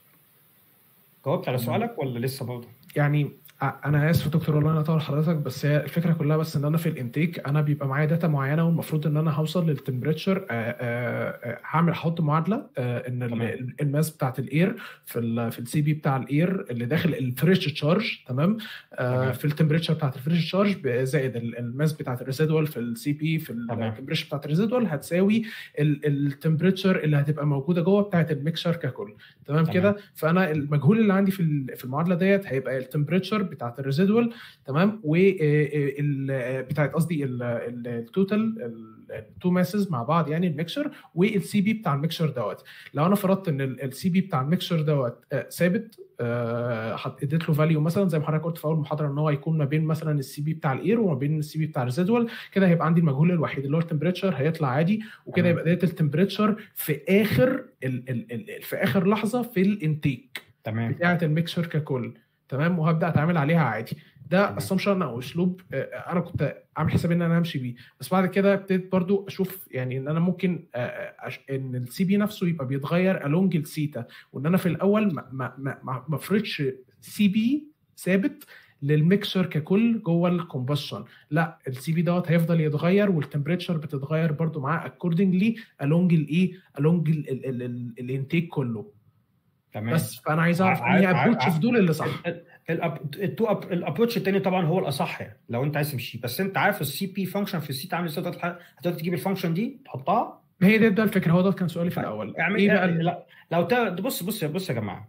جاوبت على سؤالك ولا لسه برضه؟
يعني ع- انا اسف يا دكتور والله انا طول حضرتك بس هي الفكره كلها بس ان انا في الانتيك انا بيبقى معايا داتا معينه والمفروض ان انا هوصل للتمبريتشر هعمل احط معادله آه، ان ال-
تمام.
الماس بتاعت الاير في ال في السي بي بتاع الاير اللي داخل الفريش تشارج تمام آه،
تمام.
في التمبريتشر بتاعت الفريش تشارج زائد ال- الماس بتاعت الريزيدوال في السي بي في
تمام.
التمبريتشر بتاعت الريزيدوال هتساوي التمبريتشر اللي هتبقى موجوده جوه بتاعت الميكشر ككل تمام
تمام.
كده فانا المجهول اللي عندي في ال- في المعادله ديت هيبقى التمبريتشر بتاعت الريزيدوال تمام و ال- بتاعت قصدي ال- ال- التوتال التو ماسز مع بعض يعني الميكشر والسي بي بتاع الميكشر دوت لو انا فرضت ان السي بي بتاع الميكشر دوت آه، ثابت آه، حط- اديت له فاليو مثلا زي ما حضرتك قلت في اول محاضره ان هو يكون ما بين مثلا السي بي بتاع الاير وما بين السي بي بتاع الريزيدوال كده هيبقى عندي المجهول الوحيد اللي هو التمبريتشر هيطلع عادي وكده
تمام.
يبقى ديت التمبريتشر في اخر ال ال ال في اخر لحظه في الانتيك
تمام
بتاعه الميكشر ككل تمام وهبدا اتعامل عليها عادي ده
تمام.
اسامبشن او اسلوب آه، انا كنت عامل حسابي ان انا همشي بيه بس بعد كده ابتديت برضو اشوف يعني ان انا ممكن آه، آه، أش- ان السي بي نفسه يبقى بيتغير الونج السيتا وان انا في الاول ما ما ما ما- ما افرضش سي بي ثابت للميكسر ككل جوه الكومبشن لا السي بي دوت هيفضل يتغير والتمبريتشر بتتغير برضو معاه اكوردنجلي along الايه along الانتيك كله
تمام
بس فانا عايز اعرف
ع-
انهي
ع-
ابروتش
ع-
في دول اللي صح
الابروتش التاني طبعا هو الاصح يعني لو انت عايز تمشي بس انت عارف السي بي فانكشن في السي عامل ازاي هتقدر هتقدر تجيب الفانكشن دي تحطها
هي ده ده الفكره هو ده كان سؤالي في الاول
اعمل
ايه بقى
اعمل-
ال-
لا لو تا- بص بص بص يا جماعه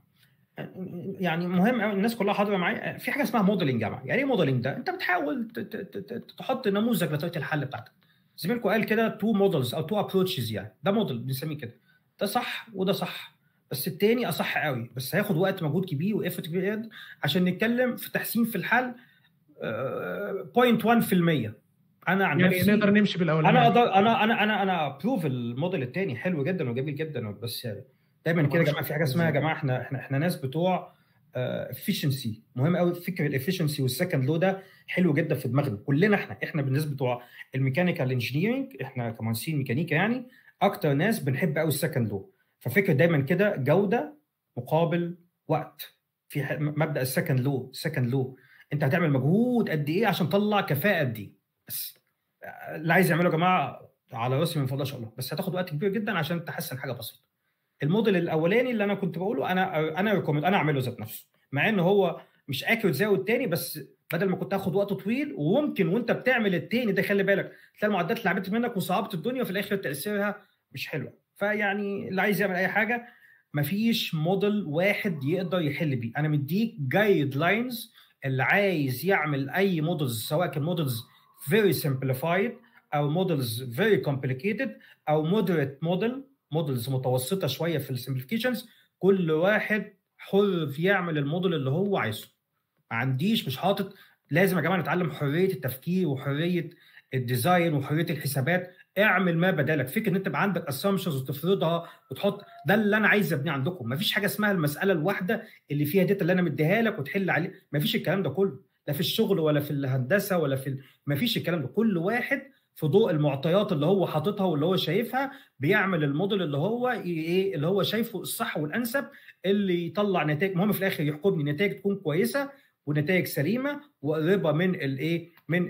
يعني مهم قوي الناس كلها حاضره معايا في حاجه اسمها موديلنج يا جماعه يعني ايه موديلنج ده انت بتحاول ت- ت- ت- ت- تحط نموذج لطريقه الحل بتاعتك زميلكم قال كده تو مودلز او تو ابروتشز يعني ده موديل بنسميه كده ده صح وده صح بس التاني اصح قوي بس هياخد وقت مجهود كبير وافورت كبير جدا عشان نتكلم في تحسين في الحل آه، 0.1% انا عن
يعني
نفسي
نقدر نمشي بالاول
انا اقدر انا انا انا انا ابروف الموديل الثاني حلو جدا وجميل جدا بس دايما كده يا جماعه في حاجه اسمها يا جماعه احنا احنا احنا ناس بتوع افشنسي مهم قوي فكر الافشنسي والسكند لو ده حلو جدا في دماغنا كلنا احنا احنا بالنسبه بتوع الميكانيكال انجينيرنج احنا كمهندسين ميكانيكا يعني اكتر ناس بنحب قوي السكند لو ففكر دايما كده جوده مقابل وقت في ح- مبدا السكند لو السكند لو انت هتعمل مجهود قد ايه عشان تطلع كفاءه قد ايه بس اللي عايز يعمله يا جماعه على راسي من فضل ان شاء الله بس هتاخد وقت كبير جدا عشان تحسن حاجه بسيطه الموديل الاولاني اللي انا كنت بقوله انا انا ريكومند انا اعمله ذات نفسه مع ان هو مش اكيوريت زي التاني بس بدل ما كنت اخد وقت طويل وممكن وانت بتعمل التاني ده خلي بالك تلاقي المعدات اللي عملت منك وصعبت الدنيا وفي الاخر تاثيرها مش حلوه فيعني اللي عايز يعمل اي حاجه مفيش موديل واحد يقدر يحل بيه انا مديك جايد لاينز اللي عايز يعمل اي موديلز سواء كان موديلز very simplified او موديلز very complicated او moderate موديل موديلز متوسطه شويه في السمبليفيكيشنز كل واحد حر في يعمل الموديل اللي هو عايزه ما عنديش مش حاطط لازم يا جماعه نتعلم حريه التفكير وحريه الديزاين وحريه الحسابات اعمل ما بدالك فكره ان انت يبقى عندك اسامبشنز وتفرضها وتحط ده اللي انا عايز ابنيه عندكم مفيش حاجه اسمها المساله الواحده اللي فيها داتا اللي انا مديها لك وتحل عليه مفيش الكلام ده كله لا في الشغل ولا في الهندسه ولا في ال... مفيش الكلام ده كل واحد في ضوء المعطيات اللي هو حاططها واللي هو شايفها بيعمل الموديل اللي هو ايه اللي هو شايفه الصح والانسب اللي يطلع نتائج المهم في الاخر يحكمني نتائج تكون كويسه ونتائج سليمه وقريبه من الايه من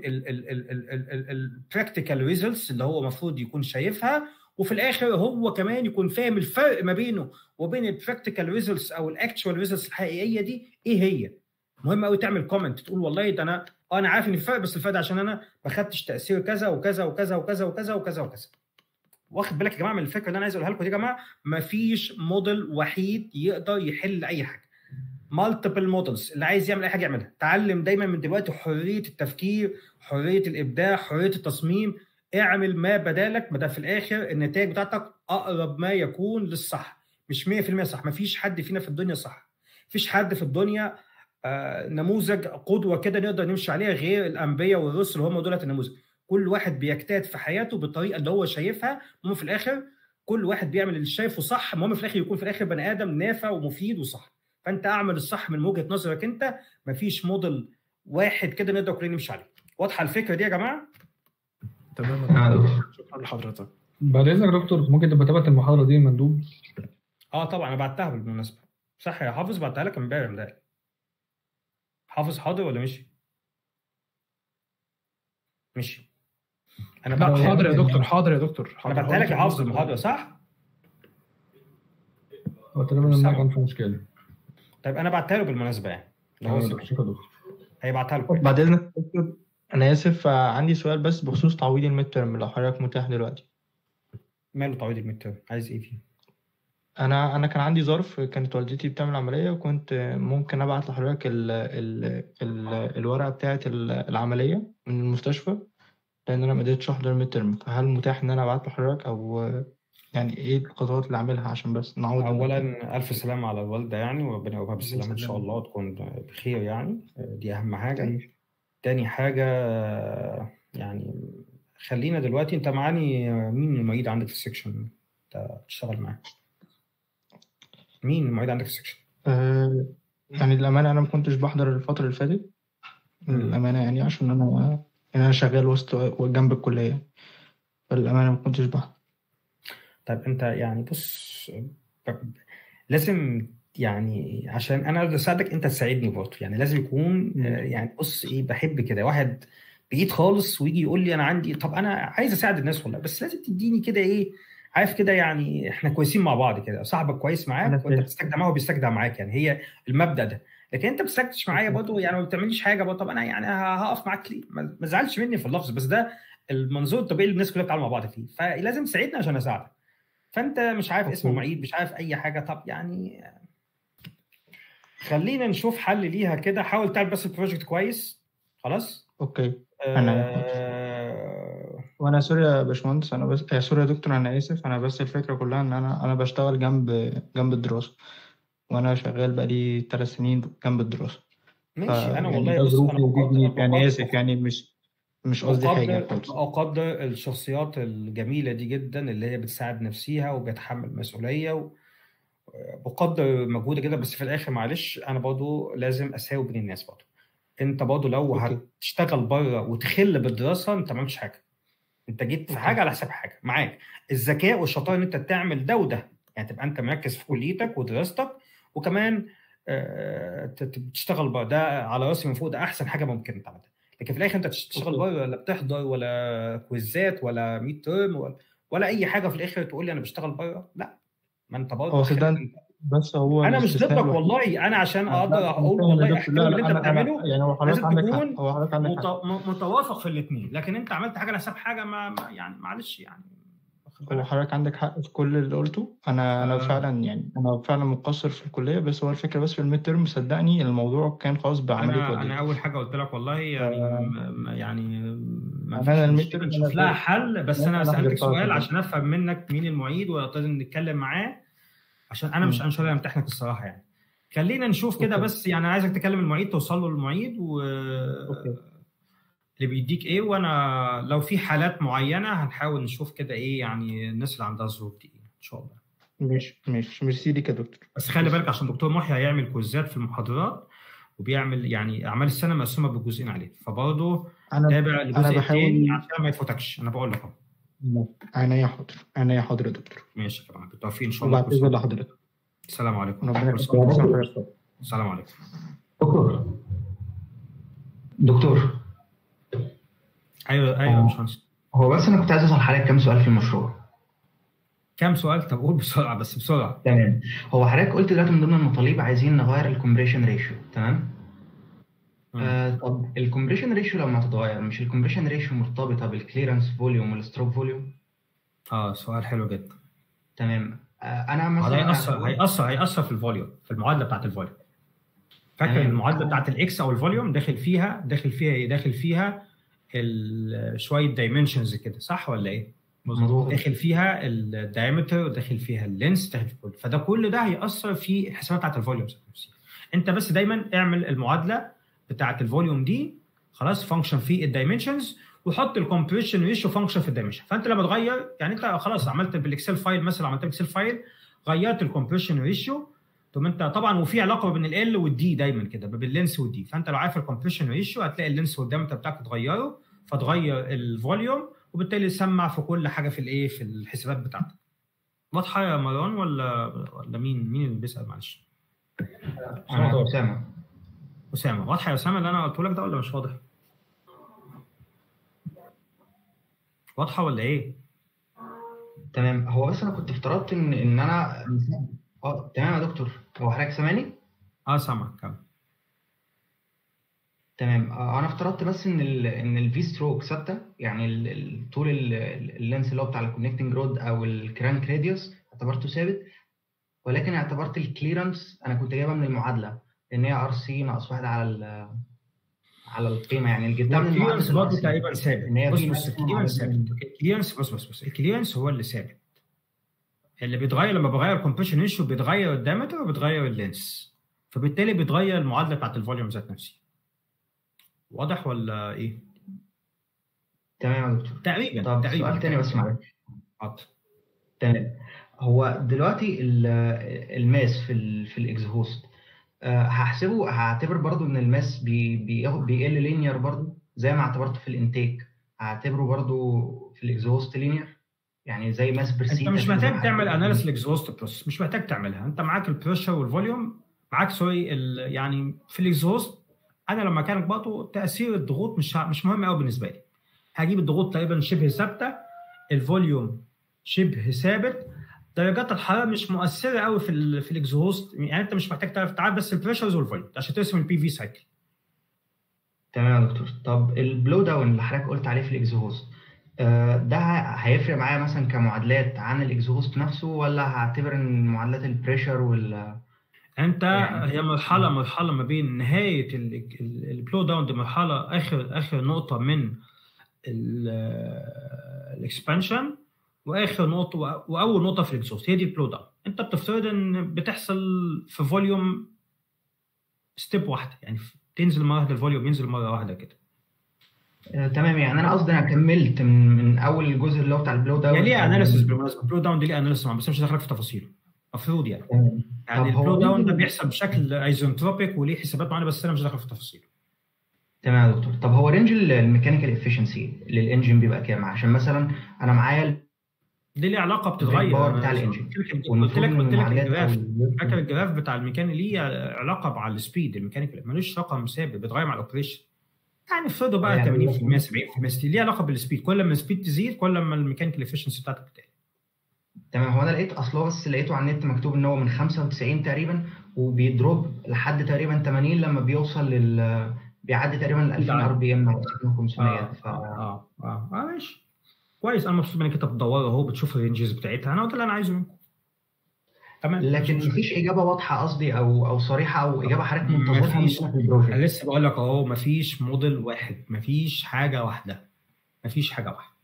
البراكتيكال ريزلتس اللي هو المفروض يكون شايفها وفي الاخر هو كمان يكون فاهم الفرق ما بينه وبين البراكتيكال ريزلتس او الاكتشوال ريزلتس الحقيقيه دي ايه هي مهم قوي تعمل كومنت تقول والله ده انا اه انا عارف ان الفرق بس الفرق ده عشان انا ما خدتش تاثير كذا وكذا وكذا وكذا وكذا وكذا وكذا واخد بالك يا جماعه من الفكره اللي انا عايز اقولها لكم دي يا جماعه مفيش موديل وحيد يقدر يحل اي حاجه مالتيبل مودلز اللي عايز يعمل اي حاجه يعملها تعلم دايما من دلوقتي حريه التفكير حريه الابداع حريه التصميم اعمل ما بدالك ما ده في الاخر النتائج بتاعتك اقرب ما يكون للصح مش 100% صح مفيش حد فينا في الدنيا صح مفيش حد في الدنيا آه نموذج قدوه كده نقدر نمشي عليها غير الانبياء والرسل هم دولت النموذج كل واحد بيجتهد في حياته بالطريقه اللي هو شايفها المهم في الاخر كل واحد بيعمل اللي شايفه صح المهم في الاخر يكون في الاخر بني ادم نافع ومفيد وصح فانت اعمل الصح من وجهه نظرك انت مفيش موديل واحد كده نقدر كلنا نمشي عليه واضحه الفكره دي يا جماعه
تمام
آه.
شكرا لحضرتك
بعد اذنك يا دكتور ممكن تبقى تبعت المحاضره دي المندوب
اه طبعا انا بعتها بالمناسبه صح يا حافظ بعتها لك امبارح امبارح حافظ حاضر ولا مشي مشي انا بعت
حاضر يا دكتور حاضر يا دكتور
انا
حاضر
بعتها لك يا حافظ المحاضره صح
هو تقريبا المايك كان في مشكله
طيب انا بعتها له بالمناسبه يعني اللي هو
آه،
سمع.
شكرا يا دكتور
هيبعتها لكم
بعد اذنك يا دكتور انا اسف آه، عندي سؤال بس بخصوص تعويض الميد ترم لو حضرتك متاح دلوقتي
ماله تعويض الميد تيرم عايز ايه فيه
انا انا كان عندي ظرف كانت والدتي بتعمل عمليه وكنت ممكن ابعت لحضرتك ال ال ال الورقه بتاعه ال- العمليه من المستشفى لان انا ما قدرتش احضر الميد ترم فهل متاح ان انا ابعت لحضرتك او يعني ايه الخطوات اللي اعملها عشان بس نعوض الميد ترم؟
اولا الف سلامه على الوالده يعني وربنا يقومها بالسلامه ان شاء الله وتكون بخير يعني دي اهم حاجه تاني حاجه يعني خلينا دلوقتي انت معاني مين المعيد عندك في السكشن انت بتشتغل معاه مين المعيد عندك في السكشن
أه يعني للامانه انا ما كنتش بحضر الفتره اللي فاتت للامانه يعني عشان انا يعني انا شغال وسط جنب الكليه فللامانه ما كنتش بحضر
طيب انت يعني بص ب- لازم يعني عشان انا اقدر اساعدك انت تساعدني برضه يعني لازم يكون آه، يعني بص ايه بحب كده واحد بعيد خالص ويجي يقول لي انا عندي طب انا عايز اساعد الناس والله بس لازم تديني كده ايه عارف كده يعني احنا كويسين مع بعض كده صاحبك كويس
انا
معاك وانت
فاهم
بتستجدع معاه وهو بيستجدع معاك يعني هي المبدأ ده لكن انت ما بتستجدعش معايا برضه يعني ما بتعمليش حاجه برضه طب انا يعني هقف معاك ليه ما ما تزعلش مني في اللفظ بس ده المنظور الطبيعي اللي الناس كلها بتتعامل مع بعض فيه فلازم تساعدني عشان اساعدك فانت مش عارف اسمه
اوكي
معيد مش عارف اي حاجه طب يعني خلينا نشوف حل ليها كده حاول تعمل بس البروجكت كويس خلاص
اوكي انا
آه...
وانا سوري يا باشمهندس انا بس آه سوري يا دكتور انا اسف انا بس الفكره كلها ان انا انا بشتغل جنب جنب الدراسه وانا شغال بقالي ثلاث سنين جنب الدراسه ف
ماشي انا
يعني
والله
ده
بص
ظروفي
انا
ودي
بقدر
دنيتي يعني
بقدر
اسف يعني مش مش قصدي حاجه
بقدر
خالص
بقدر الشخصيات الجميلة دي جدا اللي هي بتساعد نفسها وبتحمل مسؤولية و... بقدر مجهودي جدا بس في الآخر معلش أنا برضو لازم أساوي بين الناس برضو أنت برضو لو
اوكي
هتشتغل بره وتخل بالدراسة أنت ما عملتش حاجة أنت جيت في حاجة
اوكي
على حساب حاجة معاك الذكاء والشطارة إن أنت تعمل ده وده يعني تبقى أنت مركز في كليتك ودراستك وكمان آه، ت- ت- تشتغل بره ده على راسي من فوق ده أحسن حاجة ممكن تعملها لكن في الاخر انت تشتغل
اوكي
بره ولا بتحضر ولا كويزات ولا ميد تيرم ولا, ولا اي حاجه في الاخر تقول لي انا بشتغل بره لا ما انت برضه
هو
اخرك
صدقني
انت
بس هو
انا مش
الاستثناء
ضدك
الوحيد
والله انا عشان
لا
اقدر
انا
اقول
فاهم يا
والله
دكتور
احترم
لا
اللي
لا
انت
انا انا
بتعمله
يعني هو حضرتك
لازم
عندك حق
تكون
هو حضرتك عندك
مت...
حق
م- متوافق في الاثنين لكن انت عملت حاجه على حساب حاجه ما ما- يعني معلش يعني واخد
هو
بالك
حضرتك عندك حق في كل اللي قلته انا انا
آه
فعلا يعني انا فعلا مقصر في الكليه بس هو الفكره بس في الميد تيرم صدقني الموضوع كان خاص بعمليه
انا انا
والدتي
اول حاجه قلت لك والله يعني م- م- يعني ما
يعني
فيش
انا الميد
مشكله
تيرم
نشوف
انا
لها
غير
حل بس انا
انا
سالتك
حضرتها
سؤال
كده
عشان افهم منك مين المعيد ولازم نتكلم معاه عشان انا مش
مم.
انا مش هقدر امتحنك الصراحه يعني خلينا نشوف كده
اوكي
بس يعني عايزك تكلم المعيد توصل له المعيد و
اوكي
اللي بيديك ايه وانا لو في حالات معينه هنحاول نشوف كده ايه يعني الناس اللي عندها الظروف دي ان شاء الله
مش مش ميرسي ليك يا دكتور
بس خلي
ميرسي
بالك عشان دكتور محي هيعمل كويزات في المحاضرات وبيعمل يعني اعمال السنه مقسومه بجزئين عليه فبرضه
انا
تابع
انا
الجزء الثاني
بحاول
عشان ما يفوتكش انا بقول لك اهو
عينيا حاضر عينيا حاضر يا دكتور
ماشي يا جماعه بالتوفيق ان شاء الله كل
وبعتذر
سنه
لحضرتك
السلام عليكم
ربنا
كل
يخليك
سنه
كل سنه
دكتور
وحضرتك طيب
السلام عليكم
دكتور دكتور
ايوه ايوه يا
هو
باشمهندس
هو بس انا كنت عايز اسال حضرتك كام سؤال في المشروع
كام سؤال طب قول بسرعه بس بسرعه
تمام هو حضرتك قلت دلوقتي من ضمن المطالب عايزين نغير الكومبريشن ريشيو تمام
مم.
آه طب الكومبريشن ريشيو لما تتغير مش الكومبريشن ريشيو مرتبطه بالكليرنس فوليوم والستروك فوليوم
اه سؤال حلو جدا
تمام آه انا
هذا
مثلا
هيأثر
هقول
هيأثر هيأثر في الفوليوم في المعادله بتاعت الفوليوم فاكر
تمام
المعادله
انا
بتاعت الاكس او الفوليوم داخل فيها داخل فيها ايه داخل فيها ال- شويه دايمنشنز كده صح ولا ايه
مظبوط
داخل فيها الدايمتر وداخل فيها اللينس داخل في كل فده كل ده هيأثر في الحسابات بتاعت الفوليوم ذات نفسها انت بس دايما اعمل المعادله بتاعت الفوليوم دي خلاص فانكشن في الدايمنشنز وحط الكومبريشن ريشيو فانكشن في الدايمنشن فانت لما تغير يعني انت خلاص عملت بالاكسل فايل مثلا عملت بالاكسل فايل غيرت الكومبريشن ريشيو ثم انت طبعا وفي علاقه بين ال والدي دايما كده بين اللينس والدي فانت لو عارف الكومبريشن ريشيو هتلاقي اللينس والدايمتر بتاعك اتغيروا فتغير الفوليوم وبالتالي تسمع في كل حاجه في الايه في الحسابات بتاعتك واضحه يا مروان ولا ولا مين مين اللي بيسال معلش
انا اسامه
اسامه واضحه يا اسامه اللي انا قلت لك ده ولا مش واضح واضحه ولا ايه
تمام هو بس انا كنت افترضت ان ان انا اه تمام يا دكتور هو حضرتك سامعني
اه سامع كمل
تمام آه، انا افترضت بس ان ال ان الفي ستروك ثابته يعني ال- ال- طول ال- ال- اللينس اللي هو بتاع الكونكتنج رود او الكرانك راديوس اعتبرته ثابت ولكن اعتبرت الكليرنس انا كنت جايبها من المعادله ان هي ار سي ناقص واحد على ال- على القيمه يعني اللي جبتها من
والكليرنس
معادله
برضه
الار سي
تقريبا ثابت
ان هي
بص
في
بص
نفس
الكليرنس ثابت الكليرنس بص بص بص الكليرنس هو اللي ثابت اللي بيتغير لما بغير الكومبريشن ريشيو بيتغير الدايمتر وبيتغير اللينس فبالتالي بيتغير المعادله بتاعت الفوليوم ذات نفسها واضح ولا ايه؟
تمام يا دكتور
تقريبا
طب
تقريبا
سؤال تاني بس
تقريبا
معلش
حاضر
تمام هو دلوقتي ال- الماس في ال في الاكزهوست آه، هحسبه هعتبر برضو ان الماس بي بياخد بيقل لينير برضو زي ما اعتبرته في الانتيك هعتبره برضو في الاكزهوست لينير يعني زي ماس برسيت
انت مش محتاج تعمل اناليس الاكزوست بروسيس مش محتاج تعملها انت معاك البريشر والفوليوم معاك سوري ال- يعني في الاكزوست انا لما كانت برضه تاثير الضغوط مش ه- مش مهم قوي بالنسبه لي هجيب الضغوط تقريبا شبه ثابته الفوليوم شبه ثابت درجات الحراره مش مؤثره قوي في ال في الاكزوست يعني انت مش محتاج تعرف تعرف بس البريشرز والفوليوم عشان ترسم البي في سايكل
تمام يا دكتور طب البلو داون اللي حضرتك قلت عليه في الاكزوست آه، ده هيفرق معايا مثلا كمعادلات عن الاكزوست نفسه ولا هعتبر ان معادلات البريشر وال
انت
يعني-
هي مرحله مرحله ما بين نهايه البلو داون دي مرحله اخر اخر نقطه من الاكسبانشن واخر نقطه واول نقطه في الاكزوست هي دي البلو داون انت بتفترض ان بتحصل في فوليوم ستيب واحده يعني تنزل مره واحده الفوليوم ينزل مره واحده كده
آه، تمام يعني انا قصدي انا كملت من من اول الجزء اللي هو بتاع البلو داون
هي ليها
أو-
اناليسيس بالمناسبه البلو داون دي ليها اناليسيس بس مش داخلك في تفاصيله المفروض يعني
تمام.
يعني
طب هو
البلو داون ده
ممكن-
بيحصل بشكل ايزنتروبيك وليه حسابات معينه بس انا مش داخل في تفاصيله
تمام يا دكتور طب هو رينج الميكانيكال افشنسي للانجن بيبقى كام عشان مثلا انا معايا
دي ليها علاقه بتتغير
الباور
أنا
بتاع
قلت
الانجن
لك قلت
والمفروض
لك
ان
قلت لك
المعادلات
الجراف
أو-
فاكر الجراف بتاع الميكاني ليه علاقه مع السبيد الميكانيكال ملوش رقم ثابت بيتغير مع الاوبريشن يعني افرضوا بقى
يعني
80% 70% 60 ليه علاقه بالسبيد كل ما السبيد تزيد كل ما الميكانيكال افشنسي بتاعتك بتقل
تمام هو انا لقيت اصل هو بس لقيته على النت مكتوب ان هو من 95 تقريبا وبيدروب لحد تقريبا 80 لما بيوصل لل بيعدي تقريبا ال 2000 ار بي ام او 2500
اه
ف...
اه اه اه ماشي كويس انا مبسوط انك انت بتدور اهو بتشوف الرينجز بتاعتها انا قلت اللي انا عايزه منكم تمام
لكن مفيش اجابه واضحه قصدي او او صريحه او اجابه حضرتك منتظرها
مفيش
مننا في
انا
البروجكت
لسه بقول لك اهو مفيش موديل واحد مفيش حاجه واحده مفيش حاجه واحده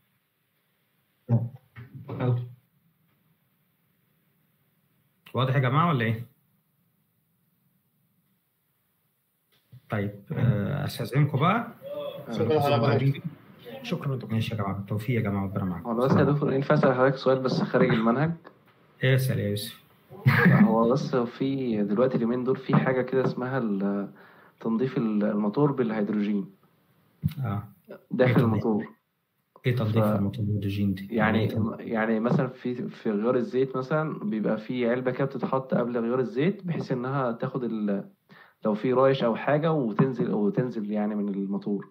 واضح يا جماعه ولا ايه؟ طيب آه، استاذنكم بقى
شكرا على معاك
شكرا دكتور
ماشي يا جماعه بالتوفيق يا جماعه ربنا معاكم
هو بس يا دكتور ينفع اسال حضرتك سؤال بس خارج المنهج
اسال يا يوسف
لا، هو بس في دلوقتي اليومين دول في حاجه كده اسمها ال- تنظيف ال- الموتور بالهيدروجين
اه
داخل
تنظيف؟
الموتور
ايه تنظيف
ف-
الموتوجين دي؟
يعني
إيه تنظيف؟
يعني مثلا في في غيار الزيت مثلا بيبقى في علبه كده بتتحط قبل غيار الزيت بحيث انها تاخد ال... لو في رايش او حاجه وتنزل او تنزل يعني من الموتور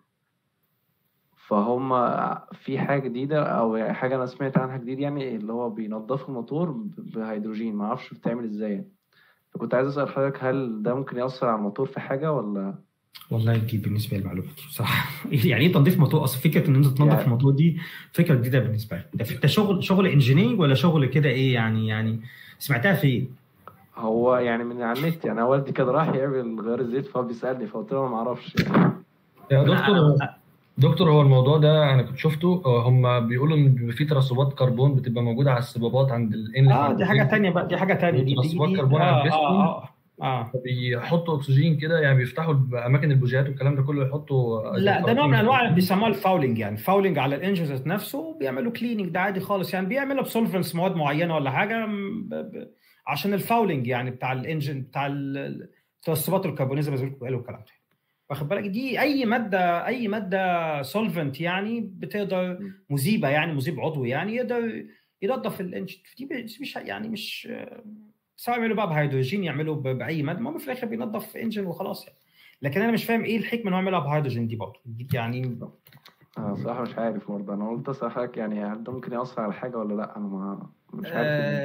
فهم في حاجه جديده او حاجه انا سمعت عنها جديد يعني اللي هو بينضفوا الموتور ب- بهيدروجين ما اعرفش بتعمل ازاي يعني. فكنت عايز اسال حضرتك هل ده ممكن ياثر على الموتور في حاجه ولا
والله جديد بالنسبه لي المعلومه دي بصراحه يعني ايه تنظيف موتور اصلا فكره ان انت تنظف
يعني-
موتور دي فكره جديده بالنسبه لي ده ده شغل شغل انجينيرنج ولا شغل كده ايه يعني يعني سمعتها فين؟
هو يعني من على النت يعني أنا والدي كان راح يعمل غيار الزيت فهو بيسالني فقلت له أنا ما اعرفش يعني.
يا دكتور دكتور هو الموضوع ده انا كنت شفته آه، هم بيقولوا ان بيبقى في ترسبات كربون بتبقى موجوده على السبابات عند الانلت
اه دي حاجه تانية بقى دي حاجه تانية دي دي,
ترسبات
دي
كربون على
آه,
البستون.
آه, آه, اه
بيحطوا اكسجين كده يعني بيفتحوا اماكن البوجيهات والكلام ده كله يحطوا
لا ده نوع من انواع اللي بيسموها الفاولنج يعني فاولنج على الانجن ذات نفسه بيعملوا كليننج ده عادي خالص يعني بيعملها بسولفنس مواد معينه ولا حاجه م- ب- ب- عشان الفاولنج يعني بتاع الانجن بتاع ال- الترسبات الكربونيه زي ما قالوا والكلام ده واخد بالك دي اي ماده اي ماده سولفنت يعني بتقدر مذيبه يعني مذيب عضوي يعني يقدر ينظف الانجن دي مش يعني مش سواء يعملوا بقى بهيدروجين يعملوا ب- باي ماده المهم في الاخر بينظف انجن وخلاص يعني لكن انا مش فاهم ايه الحكمه ان هو يعملها بهيدروجين دي برضه دي يعني
انا صراحه مش عارف برضه انا قلت اسال حضرتك يعني هل ده ممكن ياثر على حاجه ولا لا انا ما مش عارف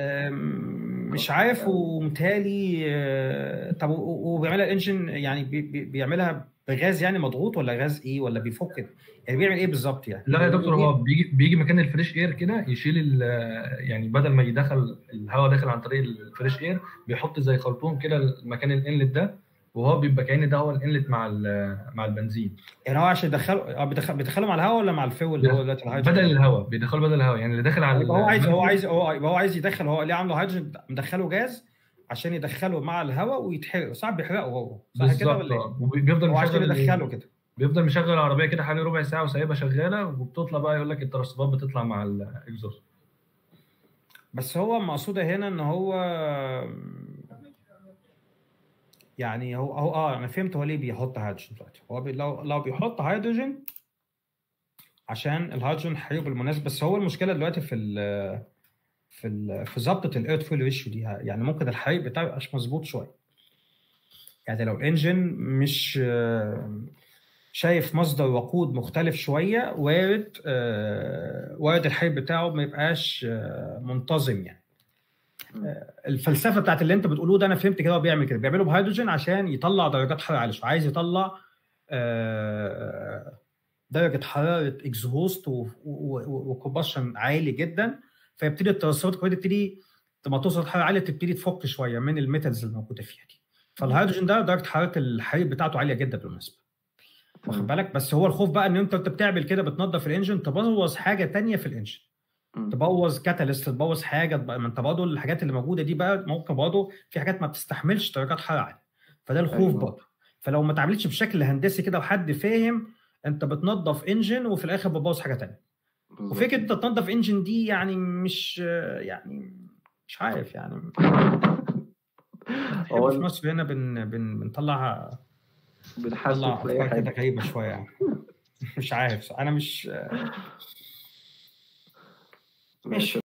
آم، مش عارف ومتهيألي آه، طب و- و- وبيعملها الانجن يعني بي- بي- بيعملها بغاز يعني مضغوط ولا غاز ايه ولا بيفك يعني بيعمل ايه بالظبط يعني؟
لا يا دكتور هو بيجي بيجي مكان الفريش اير كده يشيل ال- يعني بدل ما يدخل الهواء داخل عن طريق الفريش اير بيحط زي خرطوم كده مكان الانلت ده وهو بيبقى كأن ده هو الانلت مع ال- مع البنزين
يعني هو عشان يدخله آه، بيدخل- بيدخله مع الهواء ولا مع الفيول اللي هو دلوقتي الهيدروجين؟
بدل الهواء بيدخله بدل الهواء يعني اللي داخل على
يبقى هو عايز هو
المنفذ
عايز هو يبقى هو عايز يدخل هو ليه عامله هيدروجين مدخله جاز عشان يدخله مع الهواء ويتحرق صعب بيحرقه هو صح كده
بالظبط
ولا ايه؟
آه. وبيفضل
هو عشان
مشغل
يدخله كده
بيفضل مشغل العربيه كده حوالي ربع ساعه وسايبها شغاله وبتطلع بقى يقول لك الترسبات بتطلع مع الاكزوست
بس هو المقصود هنا ان هو يعني هو هو اه انا فهمت هو ليه بيحط هيدروجين دلوقتي هو بي لو لو بيحط هيدروجين عشان الهيدروجين حريق بالمناسبه بس هو المشكله دلوقتي في ال في ال في ظبطه الاير فويل ريشيو دي يعني ممكن الحريق بتاعه يبقاش مظبوط شويه يعني لو الانجن مش آه، شايف مصدر وقود مختلف شويه وارد آه، وارد الحريق بتاعه ما يبقاش آه، منتظم يعني آه، الفلسفه بتاعت اللي انت بتقوله ده انا فهمت كده هو بيعمل كده بيعمله بهيدروجين عشان يطلع درجات حراره عاليه شويه عايز يطلع آه، درجه حراره اكزهوست وكومبشن عالي جدا فيبتدي الترسبات كمان تبتدي لما توصل حراره عاليه تبتدي تفك شويه من الميتالز الموجوده فيها دي فالهيدروجين ده درجه حراره الحريق بتاعته عاليه جدا بالمناسبه واخد بالك بس هو الخوف بقى ان انت انت بتعمل كده بتنظف الانجن تبوظ حاجه تانية في الانجن تبوظ كاتاليست تبوظ حاجه تبقى- ما انت برضه الحاجات اللي موجوده دي بقى ممكن برضه في حاجات ما بتستحملش درجات حراره عاليه فده الخوف
أيوة.
برضه فلو ما اتعملتش بشكل هندسي كده وحد فاهم انت بتنظف انجن وفي الاخر بتبوظ حاجه تانية
بالظبط.
وفكره انت تنظف انجن دي يعني مش يعني مش عارف يعني
هو
في مصر هنا بن بن بنطلع
بنحاسب
بنطلع
في اي
افكار كده
حاجه
غريبه شويه يعني مش عارف انا مش
ماشي